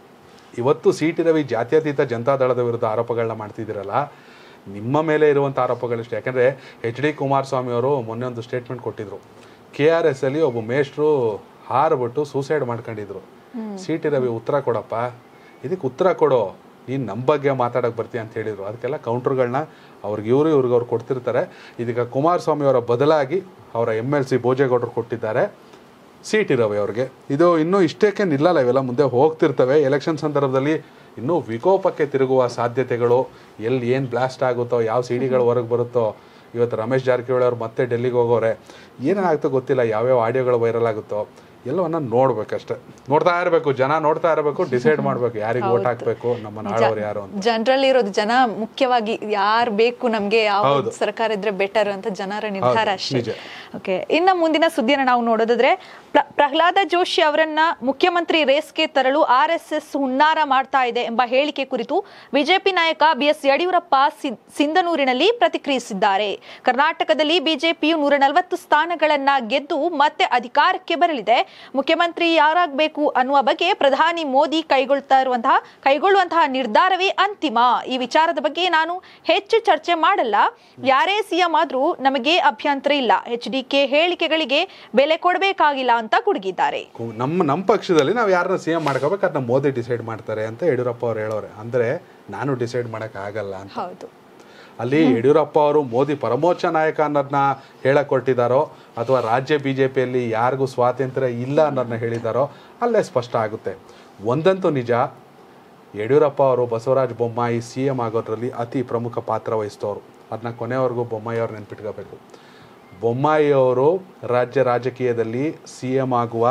ಇವತ್ತು ಸಿ ಟಿ ರವಿ ಜಾತ್ಯತೀತ ಜನತಾದಳದ ವಿರುದ್ಧ ಆರೋಪಗಳನ್ನ ಮಾಡ್ತಿದ್ದೀರಲ್ಲ ನಿಮ್ಮ ಮೇಲೆ ಇರುವಂಥ ಆರೋಪಗಳಿಷ್ಟು ಯಾಕಂದರೆ ಎಚ್ ಡಿ ಕುಮಾರಸ್ವಾಮಿ ಅವರು ಮೊನ್ನೆ ಒಂದು ಸ್ಟೇಟ್ಮೆಂಟ್ ಕೊಟ್ಟಿದ್ರು ಕೆ ಆರ್ ಎಸ್ ಅಲ್ಲಿ ಒಬ್ಬ ಮೇಷ್ಟ್ರು ಹಾರ್ಬಿಟ್ಟು ಸೂಸೈಡ್ ಮಾಡ್ಕೊಂಡಿದ್ರು ಸಿ ಟಿ ರವಿ ಉತ್ತರ ಕೊಡಪ್ಪ ಇದಕ್ಕೆ ಉತ್ತರ ಕೊಡು ನೀನು ನಮ್ಮ ಬಗ್ಗೆ ಮಾತಾಡಕ್ಕೆ ಬರ್ತೀಯ ಅಂತ ಹೇಳಿದ್ರು ಅದಕ್ಕೆಲ್ಲ ಕೌಂಟ್ರುಗಳನ್ನ ಅವ್ರಿಗೆ ಇವರು ಇವ್ರಿಗೆ ಅವ್ರು ಕೊಡ್ತಿರ್ತಾರೆ ಇದೀಗ ಕುಮಾರಸ್ವಾಮಿ ಅವರ ಬದಲಾಗಿ ಅವರ ಎಮ್ ಎಲ್ ಸಿ ಭೋಜೇಗೌಡರು ಕೊಟ್ಟಿದ್ದಾರೆ ಸಿ ಟಿ ರವಿ ಅವ್ರಿಗೆ ಇದು ಇನ್ನೂ ಇಷ್ಟಕ್ಕೆ ನಿಲ್ಲಲ್ಲ ಇವೆಲ್ಲ ಮುಂದೆ ಹೋಗ್ತಿರ್ತವೆ ಎಲೆಕ್ಷನ್ ಸಂದರ್ಭದಲ್ಲಿ ಇನ್ನೂ ವಿಕೋಪಕ್ಕೆ ತಿರುಗುವ ಸಾಧ್ಯತೆಗಳು ಎಲ್ಲಿ ಏನು ಬ್ಲಾಸ್ಟ್ ಆಗುತ್ತೋ ಯಾವ ಸಿ ಡಿಗಳು ಹೊರಗೆ ಬರುತ್ತೋ ಇವತ್ತು ರಮೇಶ್ ಜಾರಕಿಹೊಳಿ ಅವ್ರು ಮತ್ತೆ ಡೆಲ್ಲಿಗೆ ಹೋಗೋರೆ ಏನೇನಾಗುತ್ತೋ ಗೊತ್ತಿಲ್ಲ ಯಾವ್ಯಾವ ಆಡಿಯೋಗಳು ವೈರಲ್ ಆಗುತ್ತೋ ಎಲ್ಲವನ್ನ ನೋಡ್ಬೇಕಷ್ಟೆ ನೋಡ್ತಾ ಇರಬೇಕು ಜನ ನೋಡ್ತಾ ಇರಬೇಕು ಡಿಸೈಡ್ ಮಾಡಬೇಕು ಯಾರಿಗೆ ಓಟ್ ಹಾಕಬೇಕು ನಮ್ಮ ನಾಳವ್ರು ಯಾರು ಅಂತ ಜನರಲ್ಲಿ ಇರೋದು ಜನ ಮುಖ್ಯವಾಗಿ ಯಾರು ಬೇಕು ನಮ್ಗೆ ಯಾವ ಸರ್ಕಾರ ಇದ್ರೆ ಬೆಟರ್ ಅಂತ ಜನರ ನಿರ್ಧಾರ ಅಷ್ಟೇ ನಿಜ. ಓಕೆ ಇನ್ನ ಮುಂದಿನ ಸುದ್ದಿಯನ್ನು ನಾವು ನೋಡೋದಾದ್ರೆ ಪ್ರ- ಪ್ರಹ್ಲಾದ ಜೋಶಿ ಅವರನ್ನ ಮುಖ್ಯಮಂತ್ರಿ ರೇಸ್ಗೆ ತರಲು ಆರ್ ಎಸ್ ಎಸ್ ಹುನ್ನಾರ ಮಾಡ್ತಾ ಇದೆ ಎಂಬ ಹೇಳಿಕೆ ಕುರಿತು ಬಿಜೆಪಿ ನಾಯಕ ಬಿ ಎಸ್ ಯಡಿಯೂರಪ್ಪ ಸಿ- ಸಿಂಧನೂರಿನಲ್ಲಿ ಪ್ರತಿಕ್ರಿಯಿಸಿದ್ದಾರೆ ಕರ್ನಾಟಕದಲ್ಲಿ ಬಿಜೆಪಿಯು ನೂರ ನಲವತ್ತು ಸ್ಥಾನಗಳನ್ನ ಗೆದ್ದು ಮತ್ತೆ ಅಧಿಕಾರಕ್ಕೆ ಬರಲಿದೆ ಮುಖ್ಯಮಂತ್ರಿ ಯಾರಾಗಬೇಕು ಅನ್ನುವ ಬಗ್ಗೆ ಪ್ರಧಾನಿ ಮೋದಿ ಕೈಗೊಳ್ತಾ ಇರುವಂತಹ ಕೈಗೊಳ್ಳುವಂತಹ ನಿರ್ಧಾರವೇ ಅಂತಿಮ ಈ ವಿಚಾರದ ಬಗ್ಗೆ ನಾನು ಹೆಚ್ಚು ಚರ್ಚೆ ಮಾಡಲ್ಲ ಯಾರೇ ಸಿಎಂ ಆದ್ರೂ ನಮಗೆ ಅಭ್ಯಂತರ ಇಲ್ಲ ಎಚ್ ಡಿ ಕೆ ಹೇಳಿಕೆಗಳಿಗೆ ಬೆಲೆ ಕೊಡಬೇಕಾಗಿಲ್ಲ ಅಂತ ಕುಡುಗಿದ್ದಾರೆ ಕು- ನಮ್ಮ ನಮ್ಮ ಪಕ್ಷದಲ್ಲಿ ನಾವು ಯಾರನ್ನ ಸಿ ಎಂ ಮಾಡ್ಕೋಬೇಕು ಅದನ್ನ ಮೋದಿ ಡಿಸೈಡ್ ಮಾಡ್ತಾರೆ ಅಂತ ಯಡಿಯೂರಪ್ಪ ಅವ್ರು ಹೇಳೋರೆ ಅಂದರೆ ನಾನು ಡಿಸೈಡ್ ಮಾಡೋಕ್ಕಾಗಲ್ಲ ಅಂತ ಹೌದು ಅಲ್ಲಿ ಯಡಿಯೂರಪ್ಪ ಅವರು ಮೋದಿ ಪರಮೋಚ್ಚ ನಾಯಕ ಅನ್ನೋದನ್ನ ಹೇಳಕ್ ಹೊರಟಿದ್ದಾರೋ ಅಥವಾ ರಾಜ್ಯ ಬಿ ಜೆ ಪಿಯಲ್ಲಿ ಯಾರಿಗೂ ಸ್ವಾತಂತ್ರ್ಯ ಇಲ್ಲ ಅನ್ನೋದನ್ನ ಹೇಳಿದಾರೋ ಅಲ್ಲೇ ಸ್ಪಷ್ಟ ಆಗುತ್ತೆ ಒಂದಂತೂ ನಿಜ ಯಡಿಯೂರಪ್ಪ ಅವರು ಬಸವರಾಜ ಬೊಮ್ಮಾಯಿ ಸಿ ಎಂ ಆಗೋದ್ರಲ್ಲಿ ಅತಿ ಪ್ರಮುಖ ಪಾತ್ರ ವಹಿಸ್ತವ್ರು ಅದನ್ನ ಕೊನೆವರೆಗೂ ಬೊಮ್ಮಾಯಿ ಅವ್ರು ನೆನ್ಪಿಟ್ಕೋಬೇಕು ಬೊಮ್ಮಾಯಿ ಅವರು ರಾಜ್ಯ ರಾಜಕೀಯದಲ್ಲಿ ಸಿ ಎಂ ಆಗುವ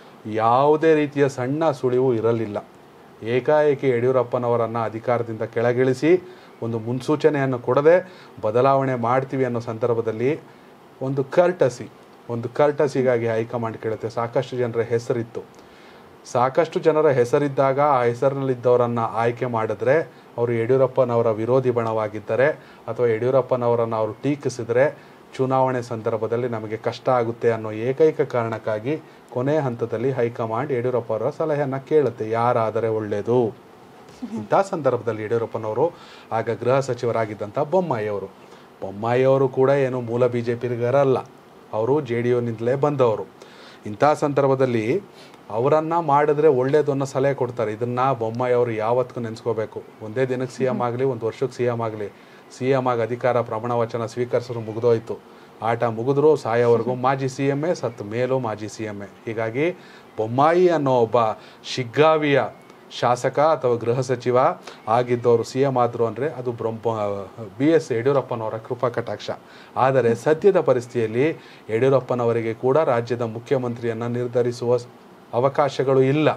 ಯಾವುದೇ ರೀತಿಯ ಸಣ್ಣ ಸುಳಿವು ಇರಲಿಲ್ಲ ಏಕಾಏಕಿ ಯಡಿಯೂರಪ್ಪನವರನ್ನು ಅಧಿಕಾರದಿಂದ ಕೆಳಗಿಳಿಸಿ ಒಂದು ಮುನ್ಸೂಚನೆಯನ್ನು ಕೊಡದೆ ಬದಲಾವಣೆ ಮಾಡ್ತೀವಿ ಅನ್ನೋ ಸಂದರ್ಭದಲ್ಲಿ ಒಂದು ಕರ್ಟಸಿ ಒಂದು ಕರ್ಟಸಿಗಾಗಿ ಹೈಕಮಾಂಡ್ ಕೇಳುತ್ತೆ ಸಾಕಷ್ಟು ಜನರ ಹೆಸರಿತ್ತು ಸಾಕಷ್ಟು ಜನರ ಹೆಸರಿದ್ದಾಗ ಆ ಹೆಸರಿನಲ್ಲಿದ್ದವರನ್ನು ಆಯ್ಕೆ ಮಾಡಿದ್ರೆ ಅವರು ಯಡಿಯೂರಪ್ಪನವರ ವಿರೋಧಿ ಬಣವಾಗಿದ್ದರೆ ಅಥವಾ ಯಡಿಯೂರಪ್ಪನವರನ್ನು ಅವರು ಟೀಕಿಸಿದರೆ ಚುನಾವಣೆ ಸಂದರ್ಭದಲ್ಲಿ ನಮಗೆ ಕಷ್ಟ ಆಗುತ್ತೆ ಅನ್ನೋ ಏಕೈಕ ಕಾರಣಕ್ಕಾಗಿ ಕೊನೆ ಹಂತದಲ್ಲಿ ಹೈಕಮಾಂಡ್ ಯಡಿಯೂರಪ್ಪ ಅವರ ಸಲಹೆಯನ್ನು ಕೇಳುತ್ತೆ ಯಾರಾದರೆ ಒಳ್ಳೆಯದು ಇಂಥ ಸಂದರ್ಭದಲ್ಲಿ ಯಡಿಯೂರಪ್ಪನವರು ಆಗ ಗೃಹ ಸಚಿವರಾಗಿದ್ದಂಥ ಬೊಮ್ಮಾಯಿ ಅವರು ಬೊಮ್ಮಾಯಿ ಅವರು ಕೂಡ ಏನು ಮೂಲ ಬಿ ಜೆ ಪಿಗರಲ್ಲ ಅವರು ಜೆ ಡಿ ಯುನಿಂದಲೇ ಬಂದವರು ಇಂಥ ಸಂದರ್ಭದಲ್ಲಿ ಅವರನ್ನು ಮಾಡಿದ್ರೆ ಒಳ್ಳೇದು ಅನ್ನೋ ಸಲಹೆ ಕೊಡ್ತಾರೆ ಇದನ್ನು ಬೊಮ್ಮಾಯಿ ಅವರು ಯಾವತ್ತಿಗೂ ನೆನೆಸ್ಕೋಬೇಕು ಒಂದೇ ದಿನಕ್ಕೆ ಸಿ ಎಮ್ ಆಗಲಿ ಒಂದು ವರ್ಷಕ್ಕೆ ಸಿ ಎಮ್ ಆಗಲಿ ಸಿ ಎಮ್ ಆಗಿ ಅಧಿಕಾರ ಪ್ರಮಾಣ ವಚನ ಸ್ವೀಕರಿಸಿದ್ರು ಮುಗಿದೋಯ್ತು ಆಟ ಮುಗಿದ್ರು ಸಾಯೋವರೆಗೂ ಮಾಜಿ ಸಿ ಎಮ್ ಎ ಸತ್ತು ಮೇಲೂ ಮಾಜಿ ಸಿ ಎಮ್ ಎ ಹೀಗಾಗಿ ಬೊಮ್ಮಾಯಿ ಅನ್ನೋ ಒಬ್ಬ ಶಿಗ್ಗಾವಿಯ ಶಾಸಕ ಅಥವಾ ಗೃಹ ಸಚಿವ ಆಗಿದ್ದವರು ಸಿ ಎಂ ಆದರು ಅಂದರೆ ಅದು ಬ್ರಹ್ಮ ಬಿ ಎಸ್ ಯಡಿಯೂರಪ್ಪನವರ ಕೃಪಾ ಕಟಾಕ್ಷ ಆದರೆ ಸದ್ಯದ ಪರಿಸ್ಥಿತಿಯಲ್ಲಿ ಯಡಿಯೂರಪ್ಪನವರಿಗೆ ಕೂಡ ರಾಜ್ಯದ ಮುಖ್ಯಮಂತ್ರಿಯನ್ನು ನಿರ್ಧರಿಸುವ ಅವಕಾಶಗಳು ಇಲ್ಲ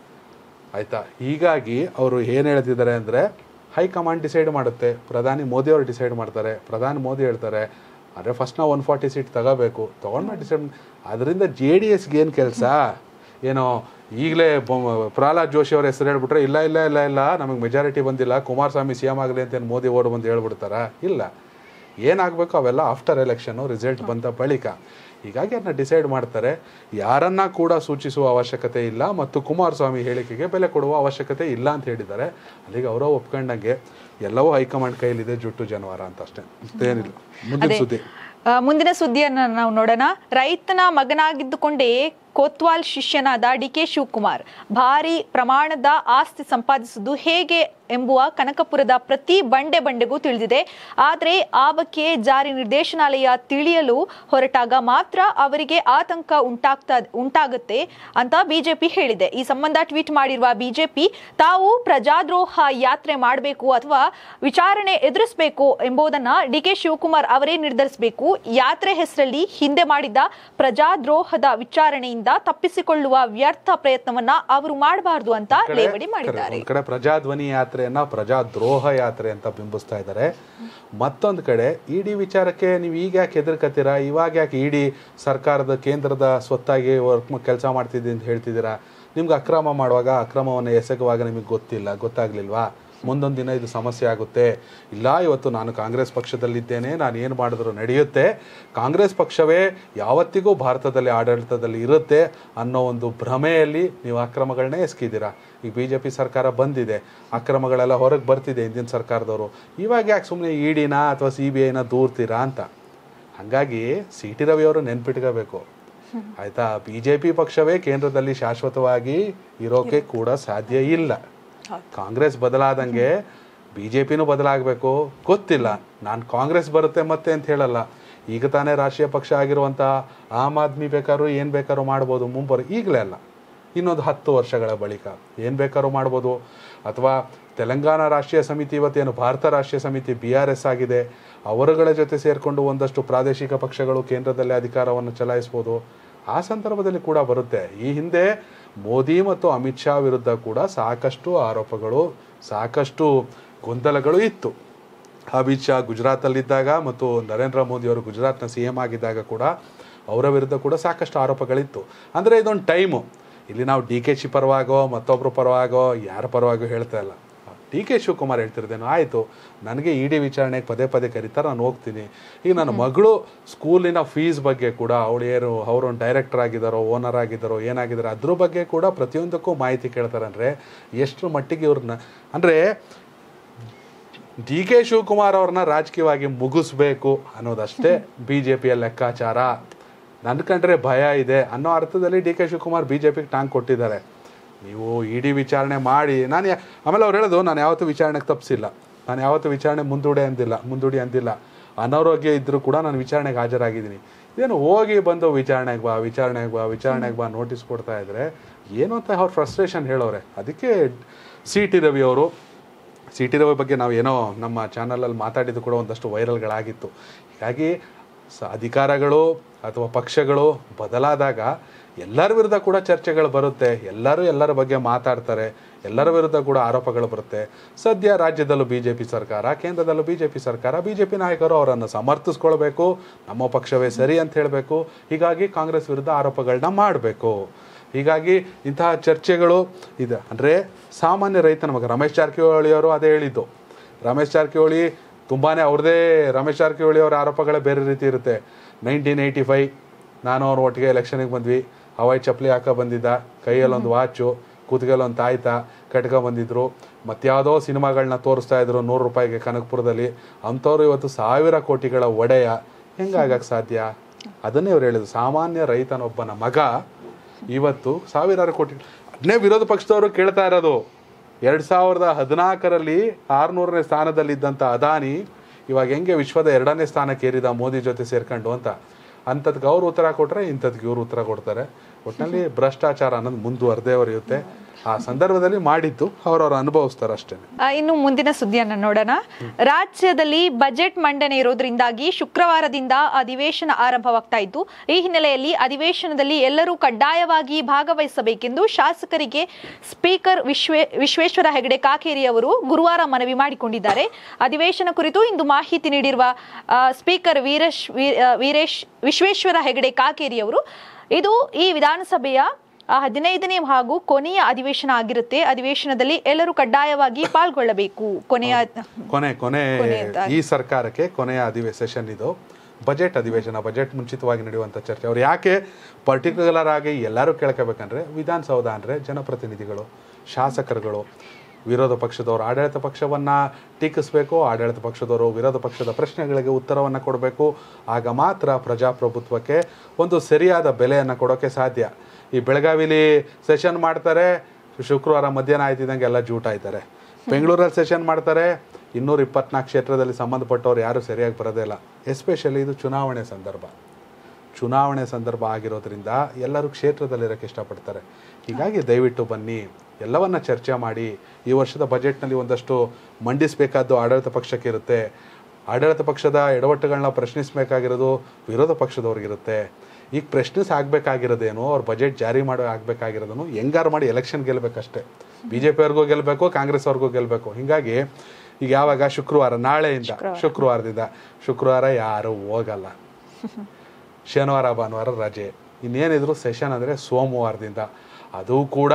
ಆಯಿತಾ ಹೀಗಾಗಿ ಅವರು ಏನು ಹೇಳ್ತಿದ್ದಾರೆ ಅಂದರೆ ಹೈಕಮಾಂಡ್ ಡಿಸೈಡ್ ಮಾಡುತ್ತೆ ಪ್ರಧಾನಿ ಮೋದಿ ಅವರು ಡಿಸೈಡ್ ಮಾಡ್ತಾರೆ ಪ್ರಧಾನಿ ಮೋದಿ ಹೇಳ್ತಾರೆ ಅಂದರೆ ಫಸ್ಟ್ ನಾವು ಒನ್ ಫಾರ್ಟಿ ಸೀಟ್ ತಗೋಬೇಕು ತೊಗೊಂಡ್ಮೇಲೆ ಡಿಸೈಡ್ ಅದರಿಂದ ಜೆ ಡಿ ಎಸ್ಗೆ ಏನು ಕೆಲಸ ಏನೋ ಈಗಲೇ ಪ್ರಹ್ಲಾದ್ ಜೋಶಿ ಅವ್ರ ಹೆಸರು ಹೇಳ್ಬಿಟ್ರೆ ಇಲ್ಲ ಇಲ್ಲ ಇಲ್ಲ ಇಲ್ಲ ನಮಗೆ ಮೆಜಾರಿಟಿ ಬಂದಿಲ್ಲ ಕುಮಾರಸ್ವಾಮಿ ಸಿ ಎಮ್ ಆಗಲಿ ಅಂತ ಏನು ಮೋದಿ ಓಡ್ ಬಂದು ಹೇಳ್ಬಿಡ್ತಾರಾ ಇಲ್ಲ ಏನಾಗಬೇಕು ಅವೆಲ್ಲ ಆಫ್ಟರ್ ಎಲೆಕ್ಷನ್ನು ರಿಸಲ್ಟ್ ಬಂದ ಬಳಿಕ ಹೀಗಾಗಿ ಅದನ್ನ ಡಿಸೈಡ್ ಮಾಡ್ತಾರೆ ಯಾರನ್ನ ಕೂಡ ಸೂಚಿಸುವ ಅವಶ್ಯಕತೆ ಇಲ್ಲ ಮತ್ತು ಕುಮಾರಸ್ವಾಮಿ ಹೇಳಿಕೆಗೆ ಬೆಲೆ ಕೊಡುವ ಅವಶ್ಯಕತೆ ಇಲ್ಲ ಅಂತ ಹೇಳಿದ್ದಾರೆ ಅಲ್ಲಿಗೆ ಅವರ ಒಪ್ಕೊಂಡಂಗೆ ಎಲ್ಲವೂ ಹೈಕಮಾಂಡ್ ಕೈಲಿದೆ ಜುಟ್ಟು ಜನವಾರ ಅಂತ ಅಷ್ಟೇ ಮತ್ತೇನಿಲ್ಲ ಮುಂದಿನ ಅದೇ ಸುದ್ದಿ ಆ, ಮುಂದಿನ ಸುದ್ದಿಯನ್ನ ನಾವು ನೋಡೋಣ ರೈತನ ಮಗನಾಗಿದ್ದುಕೊಂಡೇ ಕೋತ್ವಾಲ್ ಶಿಷ್ಯನಾದ ಡಿ ಕೆ ಶಿವಕುಮಾರ್ ಭಾರಿ ಪ್ರಮಾಣದ ಆಸ್ತಿ ಸಂಪಾದಿಸುವುದು ಹೇಗೆ ಎಂಬುವ ಕನಕಪುರದ ಪ್ರತಿ ಬಂಡೆ ಬಂಡೆಗೂ ತಿಳಿದಿದೆ ಆದರೆ ಆ ಬಗ್ಗೆ ಜಾರಿ ನಿರ್ದೇಶನಾಲಯ ತಿಳಿಯಲು ಹೊರಟಾಗ ಮಾತ್ರ ಅವರಿಗೆ ಆತಂಕ ಉಂಟಾಗ್ತಾ ಉಂಟಾಗುತ್ತೆ ಅಂತ ಬಿಜೆಪಿ ಹೇಳಿದೆ ಈ ಸಂಬಂಧ ಟ್ವೀಟ್ ಮಾಡಿರುವ ಬಿಜೆಪಿ ತಾವು ಪ್ರಜಾದ್ರೋಹ ಯಾತ್ರೆ ಮಾಡಬೇಕು ಅಥವಾ ವಿಚಾರಣೆ ಎದುರಿಸಬೇಕು ಎಂಬುದನ್ನ ಡಿ ಕೆ ಶಿವಕುಮಾರ್ ಅವರೇ ನಿರ್ಧರಿಸಬೇಕು ಯಾತ್ರೆ ಹೆಸರಲ್ಲಿ ಹಿಂದೆ ಮಾಡಿದ ಪ್ರಜಾದ್ರೋಹದ ವಿಚಾರಣೆಯಿಂದ ತಪ್ಪಿಸಿಕೊಳ್ಳುವ ವ್ಯರ್ಥ ಪ್ರಯತ್ನವನ್ನ ಅವರು ಮಾಡಬಾರದು ಅಂತ ಲೇವಡಿ ಮಾಡಿದ್ದಾರೆ ಒಂದ್ ಕಡೆ ಪ್ರಜಾಧ್ವನಿ ಯಾತ್ರೆಯನ್ನ ಪ್ರಜಾದ್ರೋಹ ಯಾತ್ರೆ ಅಂತ ಬಿಂಬಿಸ್ತಾ ಇದ್ದಾರೆ ಮತ್ತೊಂದು ಕಡೆ ಇಡಿ ವಿಚಾರಕ್ಕೆ ನೀವು ಈಗ ಯಾಕೆ ಹೆದರ್ಕತ್ತೀರಾ ಇವಾಗ ಯಾಕೆ ಇಡಿ ಸರ್ಕಾರದ ಕೇಂದ್ರದ ಸ್ವತ್ತಾಗಿ ವರ್ಕ್ ಕೆಲಸ ಮಾಡ್ತಿದ್ದೆ ಅಂತ ಹೇಳ್ತಿದ್ದೀರಾ ನಿಮ್ಗೆ ಅಕ್ರಮ ಮಾಡುವಾಗ ಅಕ್ರಮವನ್ನು ಎಸಗುವಾಗ ನಿಮಗೆ ಗೊತ್ತಿಲ್ಲ ಗೊತ್ತಾಗ್ಲಿಲ್ವಾ ಮುಂದೊಂದು ದಿನ ಇದು ಸಮಸ್ಯೆ ಆಗುತ್ತೆ ಇಲ್ಲ ಇವತ್ತು ನಾನು ಕಾಂಗ್ರೆಸ್ ಪಕ್ಷದಲ್ಲಿದ್ದೇನೆ ನಾನು ಏನು ಮಾಡಿದ್ರು ನಡೆಯುತ್ತೆ ಕಾಂಗ್ರೆಸ್ ಪಕ್ಷವೇ ಯಾವತ್ತಿಗೂ ಭಾರತದಲ್ಲಿ ಆಡಳಿತದಲ್ಲಿ ಇರುತ್ತೆ ಅನ್ನೋ ಒಂದು ಭ್ರಮೆಯಲ್ಲಿ ನೀವು ಅಕ್ರಮಗಳನ್ನೇ ಎಸ್ಕಿದ್ದೀರಾ ಈಗ ಬಿ ಜೆ ಪಿ ಸರ್ಕಾರ ಬಂದಿದೆ ಅಕ್ರಮಗಳೆಲ್ಲ ಹೊರಗೆ ಬರ್ತಿದೆ ಹಿಂದಿನ ಸರ್ಕಾರದವರು ಇವಾಗ ಯಾಕೆ ಸುಮ್ಮನೆ ಇಡಿನ ಅಥವಾ ಸಿ ಬಿ ಐನ ದೂರ್ತೀರಾ ಅಂತ ಹಾಗಾಗಿ ಸಿ ಟಿ ರವಿ ಅವರು ನೆನ್ಪಿಟ್ಕೋಬೇಕು ಆಯ್ತಾ ಬಿ ಜೆ ಪಿ ಪಕ್ಷವೇ ಕೇಂದ್ರದಲ್ಲಿ ಶಾಶ್ವತವಾಗಿ ಇರೋಕೆ ಕೂಡ ಸಾಧ್ಯ ಇಲ್ಲ ಕಾಂಗ್ರೆಸ್ ಬದಲಾದಂಗೆ ಬಿ ಜೆ ಪಿನೂ ಬದಲಾಗಬೇಕು ಗೊತ್ತಿಲ್ಲ ನಾನು ಕಾಂಗ್ರೆಸ್ ಬರುತ್ತೆ ಮತ್ತೆ ಅಂತ ಹೇಳಲ್ಲ ಈಗ ತಾನೇ ರಾಷ್ಟ್ರೀಯ ಪಕ್ಷ ಆಗಿರುವಂಥ ಆಮ್ ಆದ್ಮಿ ಬೇಕಾದ್ರೂ ಏನು ಬೇಕಾದ್ರೂ ಮಾಡ್ಬೋದು ಮುಂಬರು ಈಗಲೇ ಅಲ್ಲ ಇನ್ನೊಂದು ಹತ್ತು ವರ್ಷಗಳ ಬಳಿಕ ಏನು ಬೇಕಾದ್ರೂ ಮಾಡ್ಬೋದು ಅಥವಾ ತೆಲಂಗಾಣ ರಾಷ್ಟ್ರೀಯ ಸಮಿತಿ ಇವತ್ತೇನು ಭಾರತ ರಾಷ್ಟ್ರೀಯ ಸಮಿತಿ ಬಿ ಆರ್ ಎಸ್ ಆಗಿದೆ ಅವರುಗಳ ಜೊತೆ ಸೇರಿಕೊಂಡು ಒಂದಷ್ಟು ಪ್ರಾದೇಶಿಕ ಪಕ್ಷಗಳು ಕೇಂದ್ರದಲ್ಲಿ ಅಧಿಕಾರವನ್ನು ಚಲಾಯಿಸ್ಬೋದು ಆ ಸಂದರ್ಭದಲ್ಲಿ ಕೂಡ ಬರುತ್ತೆ ಈ ಹಿಂದೆ ಮೋದಿ ಮತ್ತು ಅಮಿತ್ ಶಾ ವಿರುದ್ಧ ಕೂಡ ಸಾಕಷ್ಟು ಆರೋಪಗಳು ಸಾಕಷ್ಟು ಗೊಂದಲಗಳು ಇತ್ತು ಅಮಿತ್ ಶಾ ಗುಜರಾತಲ್ಲಿದ್ದಾಗ ಮತ್ತು ನರೇಂದ್ರ ಮೋದಿ ಅವರು ಗುಜರಾತ್ನ ಸಿ ಎಂ ಆಗಿದ್ದಾಗ ಕೂಡ ಅವರ ವಿರುದ್ಧ ಕೂಡ ಸಾಕಷ್ಟು ಆರೋಪಗಳಿತ್ತು ಅಂದರೆ ಇದೊಂದು ಟೈಮು ಇಲ್ಲಿ ನಾವು ಡಿ ಕೆ ಶಿ ಪರವಾಗೋ ಮತ್ತೊಬ್ಬರು ಪರವಾಗೋ ಯಾರ ಪರವಾಗೋ ಹೇಳ್ತಾ ಇಲ್ಲ ಡಿ ಕೆ ಶಿವಕುಮಾರ್ ಹೇಳ್ತಿರ್ತೇನೆ ಆಯಿತು ನನಗೆ ಇ ಡಿ ವಿಚಾರಣೆಗೆ ಪದೇ ಪದೇ ಕರೀತಾರೆ ನಾನು ಹೋಗ್ತೀನಿ ಈಗ ನನ್ನ ಮಗಳು ಸ್ಕೂಲಿನ ಫೀಸ್ ಬಗ್ಗೆ ಕೂಡ ಅವಳು ಏನು ಅವರೊಂದು ಡೈರೆಕ್ಟರ್ ಆಗಿದ್ದಾರೋ ಓನರ್ ಆಗಿದ್ದಾರೋ ಏನಾಗಿದ್ದಾರೋ ಅದ್ರ ಬಗ್ಗೆ ಕೂಡ ಪ್ರತಿಯೊಂದಕ್ಕೂ ಮಾಹಿತಿ ಕೇಳ್ತಾರೆ ಅಂದರೆ ಎಷ್ಟರ ಮಟ್ಟಿಗೆ ಇವ್ರನ್ನ ಅಂದರೆ ಡಿ ಕೆ ಶಿವಕುಮಾರ್ ಅವ್ರನ್ನ ರಾಜಕೀಯವಾಗಿ ಮುಗಿಸ್ಬೇಕು ಅನ್ನೋದಷ್ಟೇ ಬಿ ಜೆ ಪಿಯ ಲೆಕ್ಕಾಚಾರ ನನ್ನ ಕಂಡ್ರೆ ಭಯ ಇದೆ ಅನ್ನೋ ಅರ್ಥದಲ್ಲಿ D K Shivakumar B J ಪಿಗೆ ಟಾಂಗ್ ಕೊಟ್ಟಿದ್ದಾರೆ ನೀವು ಇಡಿ ವಿಚಾರಣೆ ಮಾಡಿ ನಾನು ಯಾ- ಆಮೇಲೆ ಅವ್ರು ಹೇಳೋದು ನಾನು ಯಾವತ್ತೂ ವಿಚಾರಣೆಗೆ ತಪ್ಪಿಸಿಲ್ಲ ನಾನು ಯಾವತ್ತೂ ವಿಚಾರಣೆ ಮುಂದೂಡಿ ಅಂದಿಲ್ಲ ಮುಂದೂಡಿ ಅಂದಿಲ್ಲ ಅನಾರೋಗ್ಯ ಇದ್ದರೂ ಕೂಡ ನಾನು ವಿಚಾರಣೆಗೆ ಹಾಜರಾಗಿದ್ದೀನಿ ಏನು ಹೋಗಿ ಬಂದು ವಿಚಾರಣೆಗೆ ಬಾ ವಿಚಾರಣೆಗೆ ಬಾ ವಿಚಾರಣೆಗೆ ಬಾ ನೋಟಿಸ್ ಕೊಡ್ತಾ ಇದ್ರೆ ಏನು ಅಂತ ಅವ್ರ ಫ್ರಸ್ಟ್ರೇಷನ್ ಹೇಳೋರೆ ಅದಕ್ಕೆ ಸಿ ಟಿ ರವಿ ಅವರು ಸಿ ಟಿ ರವಿ ಬಗ್ಗೆ ನಾವು ಏನೋ ನಮ್ಮ ಚಾನಲಲ್ಲಿ ಮಾತಾಡಿದ್ದು ಕೂಡ ಒಂದಷ್ಟು ವೈರಲ್ಗಳಾಗಿತ್ತು ಹೀಗಾಗಿ ಸ ಅಧಿಕಾರಗಳು ಅಥವಾ ಪಕ್ಷಗಳು ಬದಲಾದಾಗ ಎಲ್ಲರ ವಿರುದ್ಧ ಕೂಡ ಚರ್ಚೆಗಳು ಬರುತ್ತೆ ಎಲ್ಲರೂ ಎಲ್ಲರ ಬಗ್ಗೆ ಮಾತಾಡ್ತಾರೆ ಎಲ್ಲರ ವಿರುದ್ಧ ಕೂಡ ಆರೋಪಗಳು ಬರುತ್ತೆ ಸದ್ಯ ರಾಜ್ಯದಲ್ಲೂ ಬಿ ಜೆ ಪಿ ಸರ್ಕಾರ ಕೇಂದ್ರದಲ್ಲೂ ಬಿ ಜೆ ಪಿ ಸರ್ಕಾರ ಬಿ ಜೆ ಪಿ ನಾಯಕರು ಅವರನ್ನು ಸಮರ್ಥಿಸ್ಕೊಳ್ಬೇಕು ನಮ್ಮ ಪಕ್ಷವೇ ಸರಿ ಅಂತ ಹೇಳಬೇಕು ಹೀಗಾಗಿ ಕಾಂಗ್ರೆಸ್ ವಿರುದ್ಧ ಆರೋಪಗಳನ್ನ ಮಾಡಬೇಕು ಹೀಗಾಗಿ ಇಂತಹ ಚರ್ಚೆಗಳು ಇದೆ ಅಂದರೆ ಸಾಮಾನ್ಯ ರೈತನ ಮಗ ರಮೇಶ್ ಜಾರಕಿಹೊಳಿ ಅವರು ಅದೇ ಹೇಳಿದ್ದು ರಮೇಶ್ ಜಾರಕಿಹೊಳಿ ತುಂಬಾ ಅವ್ರದ್ದೇ ರಮೇಶ್ ಜಾರಕಿಹೊಳಿ ಅವರ ಆರೋಪಗಳೇ ಬೇರೆ ರೀತಿ ಇರುತ್ತೆ ನೈನ್ಟೀನ್ ಏಯ್ಟಿ ಫೈವ್ ನಾನು ಅವ್ರ ಒಟ್ಟಿಗೆ ಎಲೆಕ್ಷನಿಗೆ ಬಂದ್ವಿ ಹವಾಯಿ ಚಪ್ಪಲಿ ಹಾಕ ಬಂದಿದ್ದ ಕೈಯಲ್ಲೊಂದು ವಾಚು ಕೂತ್ಗೆಲ್ಲೊಂದು ತಾಯ್ತ ಕಟ್ಕೊ ಬಂದಿದ್ರು ಮತ್ಯಾವುದೋ ಸಿನಿಮಾಗಳನ್ನ ತೋರಿಸ್ತಾ ಇದ್ರು ನೂರು ರೂಪಾಯಿಗೆ ಕನಕಪುರದಲ್ಲಿ ಅಂಥವ್ರು ಇವತ್ತು ಸಾವಿರ ಕೋಟಿಗಳ ಒಡೆಯ ಹೆಂಗಾಗಕ್ಕೆ ಸಾಧ್ಯ ಅದನ್ನೇ ಅವ್ರು ಹೇಳಿದ್ರು ಸಾಮಾನ್ಯ ರೈತನೊಬ್ಬನ ಮಗ ಇವತ್ತು ಸಾವಿರಾರು ಕೋಟಿ ಅದನ್ನೇ ವಿರೋಧ ಪಕ್ಷದವರು ಕೇಳ್ತಾ ಇರೋದು ಎರಡು ಸಾವಿರದ ಹದಿನಾಲ್ಕರಲ್ಲಿ ಆರುನೂರನೇ ಸ್ಥಾನದಲ್ಲಿದ್ದಂಥ ಅದಾನಿ ಇವಾಗ ಹೆಂಗೆ ವಿಶ್ವದ ಎರಡನೇ ಸ್ಥಾನಕ್ಕೆ ಏರಿದ ಮೋದಿ ಜೊತೆ ಸೇರ್ಕೊಂಡು ಅಂತ ಅಂಥದ್ಗೆ ಅವ್ರು ಉತ್ತರ ಕೊಟ್ಟರೆ ಇಂಥದ್ಗೆ ಇವ್ರು ಉತ್ತರ ಕೊಡ್ತಾರೆ ಒಟ್ಟಿನಲ್ಲಿ ಭ್ರಷ್ಟಾಚಾರ ಅನ್ನೋದು ಮುಂದುವರೆದೇ ಹೊರೆಯುತ್ತೆ ಆ ಸಂದರ್ಭದಲ್ಲಿ ಮಾಡಿದ್ದು ಅವ್ರವ್ರು ಅನುಭವಿಸ್ತಾರೆ ಅಷ್ಟೇ ಆ, ಇನ್ನು ಮುಂದಿನ ಸುದ್ದಿಯನ್ನ ನೋಡೋಣ ರಾಜ್ಯದಲ್ಲಿ ಬಜೆಟ್ ಮಂಡನೆ ಇರೋದ್ರಿಂದಾಗಿ ಶುಕ್ರವಾರದಿಂದ ಅಧಿವೇಶನ ಆರಂಭವಾಗ್ತಾ ಇದ್ದು ಈ ಹಿನ್ನೆಲೆಯಲ್ಲಿ ಅಧಿವೇಶನದಲ್ಲಿ ಎಲ್ಲರೂ ಕಡ್ಡಾಯವಾಗಿ ಭಾಗವಹಿಸಬೇಕೆಂದು ಶಾಸಕರಿಗೆ ಸ್ಪೀಕರ್ ವಿಶ್ವೇ ವಿಶ್ವೇಶ್ವರ ಹೆಗಡೆ ಕಾಕೇರಿ ಅವರು ಗುರುವಾರ ಮನವಿ ಮಾಡಿಕೊಂಡಿದ್ದಾರೆ ಅಧಿವೇಶನ ಕುರಿತು ಇಂದು ಮಾಹಿತಿ ನೀಡಿರುವ ಆ, ಸ್ಪೀಕರ್ ವೀರೇಶ್ ವೀ- ಆ, ವೀರೇಶ್ ವಿಶ್ವೇಶ್ವರ ಹೆಗಡೆ ಕಾಕೇರಿ ಅವರು ಇದು ಈ ವಿಧಾನಸಭೆಯ ಆ, ಹದಿನೈದನೇ ಹಾಗೂ ಕೊನೆಯ ಅಧಿವೇಶನ ಆಗಿರುತ್ತೆ ಅಧಿವೇಶನದಲ್ಲಿ ಎಲ್ಲರೂ ಕಡ್ಡಾಯವಾಗಿ ಪಾಲ್ಗೊಳ್ಳಬೇಕು ಕೊನೆಯ ಕೊನೆ ಕೊನೆ ಕೊನೆಯದಾಗಿ. ಈ ಸರ್ಕಾರಕ್ಕೆ ಕೊನೆಯ ಅಧಿವೇ ಸೆಷನ್ ಇದು ಬಜೆಟ್ ಅಧಿವೇಶನ ಬಜೆಟ್ ಮುಂಚಿತವಾಗಿ ನಡೆಯುವಂಥ ಚರ್ಚೆ ಅವ್ರು ಯಾಕೆ ಪರ್ಟಿಕ್ಯುಲರ್ ಆಗಿ ಎಲ್ಲರೂ ಕೇಳ್ಕೋಬೇಕಂದ್ರೆ ವಿಧಾನಸೌಧ ಅಂದರೆ ಜನಪ್ರತಿನಿಧಿಗಳು ಶಾಸಕರುಗಳು ವಿರೋಧ ಪಕ್ಷದವರು ಆಡಳಿತ ಪಕ್ಷವನ್ನು ಟೀಕಿಸಬೇಕು ಆಡಳಿತ ಪಕ್ಷದವರು ವಿರೋಧ ಪಕ್ಷದ ಪ್ರಶ್ನೆಗಳಿಗೆ ಉತ್ತರವನ್ನು ಕೊಡಬೇಕು ಆಗ ಮಾತ್ರ ಪ್ರಜಾಪ್ರಭುತ್ವಕ್ಕೆ ಒಂದು ಸರಿಯಾದ ಬೆಲೆಯನ್ನು ಕೊಡೋಕ್ಕೆ ಸಾಧ್ಯ ಈ ಬೆಳಗಾವಿಲಿ ಸೆಷನ್ ಮಾಡ್ತಾರೆ ಶುಕ್ರವಾರ ಮಧ್ಯಾಹ್ನ ಆಯ್ತಿದ್ದಂಗೆ ಎಲ್ಲ ಜೂಟ್ ಆಯ್ತಾರೆ ಬೆಂಗಳೂರಲ್ಲಿ ಸೆಷನ್ ಮಾಡ್ತಾರೆ ಇನ್ನೂರ ಇಪ್ಪತ್ನಾಲ್ಕು ಕ್ಷೇತ್ರದಲ್ಲಿ ಸಂಬಂಧಪಟ್ಟವ್ರು ಯಾರೂ ಸರಿಯಾಗಿ ಬರೋದೇ ಇಲ್ಲ ಎಸ್ಪೆಷಲಿ ಇದು ಚುನಾವಣೆ ಸಂದರ್ಭ ಚುನಾವಣೆ ಸಂದರ್ಭ ಆಗಿರೋದ್ರಿಂದ ಎಲ್ಲರೂ ಕ್ಷೇತ್ರದಲ್ಲಿರೋಕ್ಕೆ ಇಷ್ಟಪಡ್ತಾರೆ ಹೀಗಾಗಿ ದಯವಿಟ್ಟು ಬನ್ನಿ ಎಲ್ಲವನ್ನ ಚರ್ಚೆ ಮಾಡಿ ಈ ವರ್ಷದ ಬಜೆಟ್ನಲ್ಲಿ ಒಂದಷ್ಟು ಮಂಡಿಸಬೇಕಾದ್ದು ಆಡಳಿತ ಪಕ್ಷಕ್ಕೆ ಇರುತ್ತೆ ಆಡಳಿತ ಪಕ್ಷದ ಎಡವಟ್ಟುಗಳನ್ನ ಪ್ರಶ್ನಿಸಬೇಕಾಗಿರೋದು ವಿರೋಧ ಪಕ್ಷದವ್ರಿಗಿರುತ್ತೆ ಈಗ ಪ್ರಶ್ನಿಸ್ ಆಗಬೇಕಾಗಿರೋದೇನು ಅವ್ರ ಬಜೆಟ್ ಜಾರಿ ಮಾಡೋ ಆಗಬೇಕಾಗಿರೋದನ್ನು ಹೆಂಗಾರು ಮಾಡಿ ಎಲೆಕ್ಷನ್ ಗೆಲ್ಲಬೇಕಷ್ಟೇ ಬಿ ಜೆ ಪಿಯವ್ರಿಗೂ ಗೆಲ್ಲಬೇಕು ಕಾಂಗ್ರೆಸ್ ಅವ್ರಿಗೂ ಗೆಲ್ಲಬೇಕು ಹೀಗಾಗಿ ಈಗ ಯಾವಾಗ ಶುಕ್ರವಾರ ನಾಳೆಯಿಂದ ಶುಕ್ರವಾರದಿಂದ ಶುಕ್ರವಾರ ಯಾರು ಹೋಗಲ್ಲ ಶನಿವಾರ ಭಾನುವಾರ ರಜೆ ಇನ್ನೇನಿದ್ರು ಸೆಷನ್ ಅಂದರೆ ಸೋಮವಾರದಿಂದ ಅದು ಕೂಡ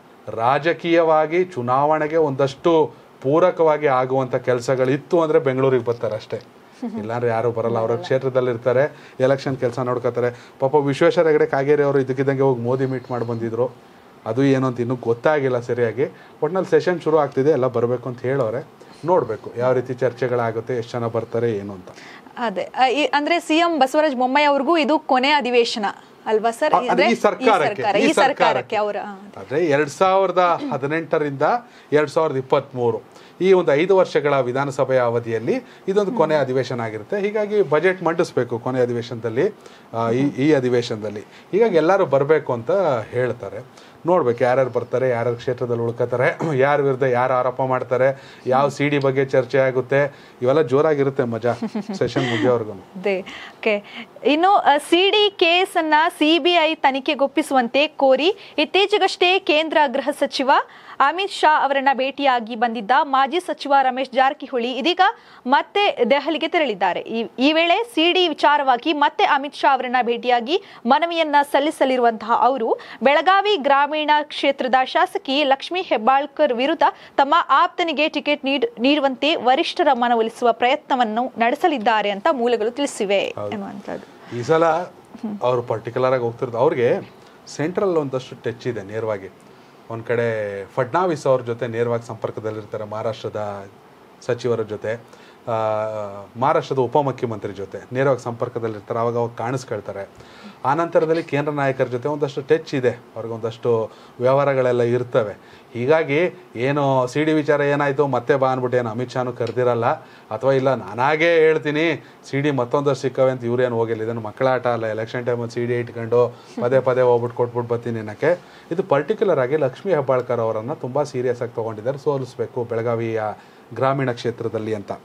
ರಾಜಕೀಯವಾಗಿ ಚುನಾವಣೆಗೆ ಒಂದಷ್ಟು ಪೂರಕವಾಗಿ ಆಗುವಂಥ ಕೆಲಸಗಳಿತ್ತು ಅಂದರೆ ಬೆಂಗಳೂರಿಗೆ ಬರ್ತಾರೆ ಅಷ್ಟೇ ಇಲ್ಲಾಂದ್ರೆ ಯಾರು ಬರಲ್ಲ ಅವರ ಕ್ಷೇತ್ರದಲ್ಲಿ ಇರ್ತಾರೆ ಎಲೆಕ್ಷನ್ ಕೆಲಸ ನೋಡ್ಕೋತಾರೆ ಪಾಪ ವಿಶ್ವೇಶ್ವರ ಹೆಗಡೆ ಕಾಗೇರಿ ಅವರು ಇದಕ್ಕಿದ್ದಂಗೆ ಹೋಗಿ ಮೋದಿ ಮೀಟ್ ಮಾಡಿ ಬಂದಿದ್ರು ಅದು ಏನು ಅಂತ ಇನ್ನೂ ಗೊತ್ತಾಗಿಲ್ಲ ಸರಿಯಾಗಿ ಒಟ್ನಲ್ಲಿ ಸೆಷನ್ ಶುರು ಆಗ್ತಿದೆ ಎಲ್ಲ ಬರಬೇಕು ಅಂತ ಹೇಳೋರೆ ನೋಡಬೇಕು ಯಾವ ರೀತಿ ಚರ್ಚೆಗಳಾಗುತ್ತೆ ಎಷ್ಟು ಜನ ಬರ್ತಾರೆ ಏನು ಅಂತ ಅದೇ ಆ, ಈ- ಅಂದ್ರೆ ಸಿಎಂ ಬಸವರಾಜ ಬೊಮ್ಮಾಯಿ ಅವ್ರಿಗೂ ಇದು ಕೊನೆ ಅಧಿವೇಶನ ಅಲ್ವಾ ಸರ್ ಅ- ಅದು ಈ ಸರ್ಕಾರಕ್ಕೆ ಈ ಸರ್ಕಾರಕ್ಕೆ ಅವರ ಆದ್ರೆ ಎರಡ್ ಸಾವಿರದ ಹದಿನೆಂಟರಿಂದ ಎರಡ್ ಸಾವಿರದ ಇಪ್ಪತ್ತ್ಮೂರು ಈ ಒಂದು ಐದು ವರ್ಷಗಳ ವಿಧಾನಸಭೆಯ ಅವಧಿಯಲ್ಲಿ ಇದೊಂದು ಕೊನೆ ಅಧಿವೇಶನ ಆಗಿರುತ್ತೆ ಹೀಗಾಗಿ ಬಜೆಟ್ ಮಂಡಿಸ್ಬೇಕು ಕೊನೆ ಅಧಿವೇಶನದಲ್ಲಿ ಆ, ಈ ಈ ಅಧಿವೇಶನದಲ್ಲಿ ಹೀಗಾಗಿ ಎಲ್ಲರೂ ಬರಬೇಕು ಅಂತ ಹೇಳ್ತಾರೆ ನೋಡ್ಬೇಕು ಯಾರ್ಯಾರು ಬರ್ತಾರೆ ಯಾರ್ಯಾರು ಕ್ಷೇತ್ರದಲ್ಲಿ ಉಳ್ಕೋತಾರೆ ಯಾರ ವಿರುದ್ಧ ಯಾರು ಆರೋಪ ಮಾಡ್ತಾರೆ ಯಾವ ಸಿ ಡಿ ಬಗ್ಗೆ ಚರ್ಚೆ ಆಗುತ್ತೆ ಇವೆಲ್ಲ ಜೋರಾಗಿರುತ್ತೆ ಮಜಾ ಸೆಷನ್ ಮುಗಿಯೋವರೆಗೂ ಅದೇ ಓಕೆ ಇನ್ನು ಸಿ ಡಿ ಕೇಸ್ ಅನ್ನ ಸಿಬಿಐ ತನಿಖೆಗೊಪ್ಪಿಸುವಂತೆ ಕೋರಿ ಇತ್ತೀಚೆಗಷ್ಟೇ ಕೇಂದ್ರ ಗೃಹ ಸಚಿವ ಅಮಿತ್ ಶಾ ಅವರನ್ನ ಭೇಟಿಯಾಗಿ ಬಂದಿದ್ದ ಮಾಜಿ ಸಚಿವ ರಮೇಶ್ ಜಾರಕಿಹೊಳಿ ಇದೀಗ ಮತ್ತೆ ದೆಹಲಿಗೆ ತೆರಳಿದ್ದಾರೆ ಈ- ಈ ವೇಳೆ ಸಿಡಿ ವಿಚಾರವಾಗಿ ಮತ್ತೆ ಅಮಿತ್ ಶಾ ಅವರನ್ನ ಭೇಟಿಯಾಗಿ ಮನವಿಯನ್ನ ಸಲ್ಲಿಸಲಿರುವಂತಹ ಅವರು ಬೆಳಗಾವಿ ಗ್ರಾಮೀಣ ಕ್ಷೇತ್ರದ ಶಾಸಕಿ ಲಕ್ಷ್ಮೀ ಹೆಬ್ಬಾಳ್ಕರ್ ವಿರುದ್ಧ ತಮ್ಮ ಆಪ್ತನಿಗೆ ಟಿಕೆಟ್ ನೀಡ್- ನೀಡುವಂತೆ ವರಿಷ್ಠರ ಮನವೊಲಿಸುವ ಪ್ರಯತ್ನವನ್ನು ನಡೆಸಲಿದ್ದಾರೆ ಅಂತ ಮೂಲಗಳು ತಿಳಿಸಿವೆ ಎನ್ನುವಂಥದ್ದು ಈ ಸಲ ಅವರು ಪರ್ಟಿಕ್ಯುಲರ್ ಆಗಿ ಹೋಗ್ತಿರೋದು ಅವ್ರಿಗೆ ಸೆಂಟ್ರಲ್ ಒಂದಷ್ಟು ಟಚ್ ಇದೆ ನೇರವಾಗಿ ಒಂದು ಕಡೆ ಫಡ್ನಾವಿಸ್ ಅವ್ರ ಜೊತೆ ನೇರವಾಗಿ ಸಂಪರ್ಕದಲ್ಲಿರ್ತಾರೆ ಮಹಾರಾಷ್ಟ್ರದ ಸಚಿವರ ಜೊತೆ ಆ, ಮಹಾರಾಷ್ಟ್ರದ ಉಪಮುಖ್ಯಮಂತ್ರಿ ಜೊತೆ ನೇರವಾಗಿ ಸಂಪರ್ಕದಲ್ಲಿರ್ತಾರೆ ಅವಾಗ ಅವಾಗ ಕಾಣಿಸ್ಕೊಳ್ತಾರೆ ಆ ನಂತರದಲ್ಲಿ ಕೇಂದ್ರ ನಾಯಕರ ಜೊತೆ ಒಂದಷ್ಟು ಟಚ್ ಇದೆ ಅವ್ರಿಗೆ ಒಂದಷ್ಟು ವ್ಯವಹಾರಗಳೆಲ್ಲ ಇರ್ತವೆ ಹೀಗಾಗಿ ಏನು ಸಿ ಡಿ ವಿಚಾರ ಏನಾಯಿತು ಮತ್ತೆ ಬಾ ಅಂದ್ಬಿಟ್ಟು ಏನು ಅಮಿತ್ ಶಾನು ಕರೆದಿರಲ್ಲ ಅಥವಾ ಇಲ್ಲ ನಾನಾಗೇ ಹೇಳ್ತೀನಿ ಸಿ ಡಿ ಮತ್ತೊಂದಷ್ಟು ಸಿಕ್ಕವೆ ಅಂತ ಇವ್ರೇನು ಹೋಗಿಲ್ಲ ಇದನ್ನು ಮಕ್ಕಳ ಆಟ ಅಲ್ಲ ಎಲೆಕ್ಷನ್ ಟೈಮಲ್ಲಿ ಸಿ ಡಿ ಇಟ್ಕೊಂಡು ಪದೇ ಪದೇ ಹೋಗ್ಬಿಟ್ಟು ಕೊಟ್ಬಿಟ್ಟು ಬರ್ತೀನಿ ಅನ್ನೋಕ್ಕೆ ಇದು ಪರ್ಟಿಕ್ಯುಲರ್ ಆಗಿ ಲಕ್ಷ್ಮೀ ಹೆಬ್ಬಾಳ್ಕರ್ ಅವರನ್ನು ತುಂಬ ಸೀರಿಯಸ್ ಆಗಿ ತೊಗೊಂಡಿದ್ದಾರೆ ಸೋಲಿಸ್ಬೇಕು ಬೆಳಗಾವಿಯ ಗ್ರಾಮೀಣ ಕ್ಷೇತ್ರದಲ್ಲಿ ಅಂತ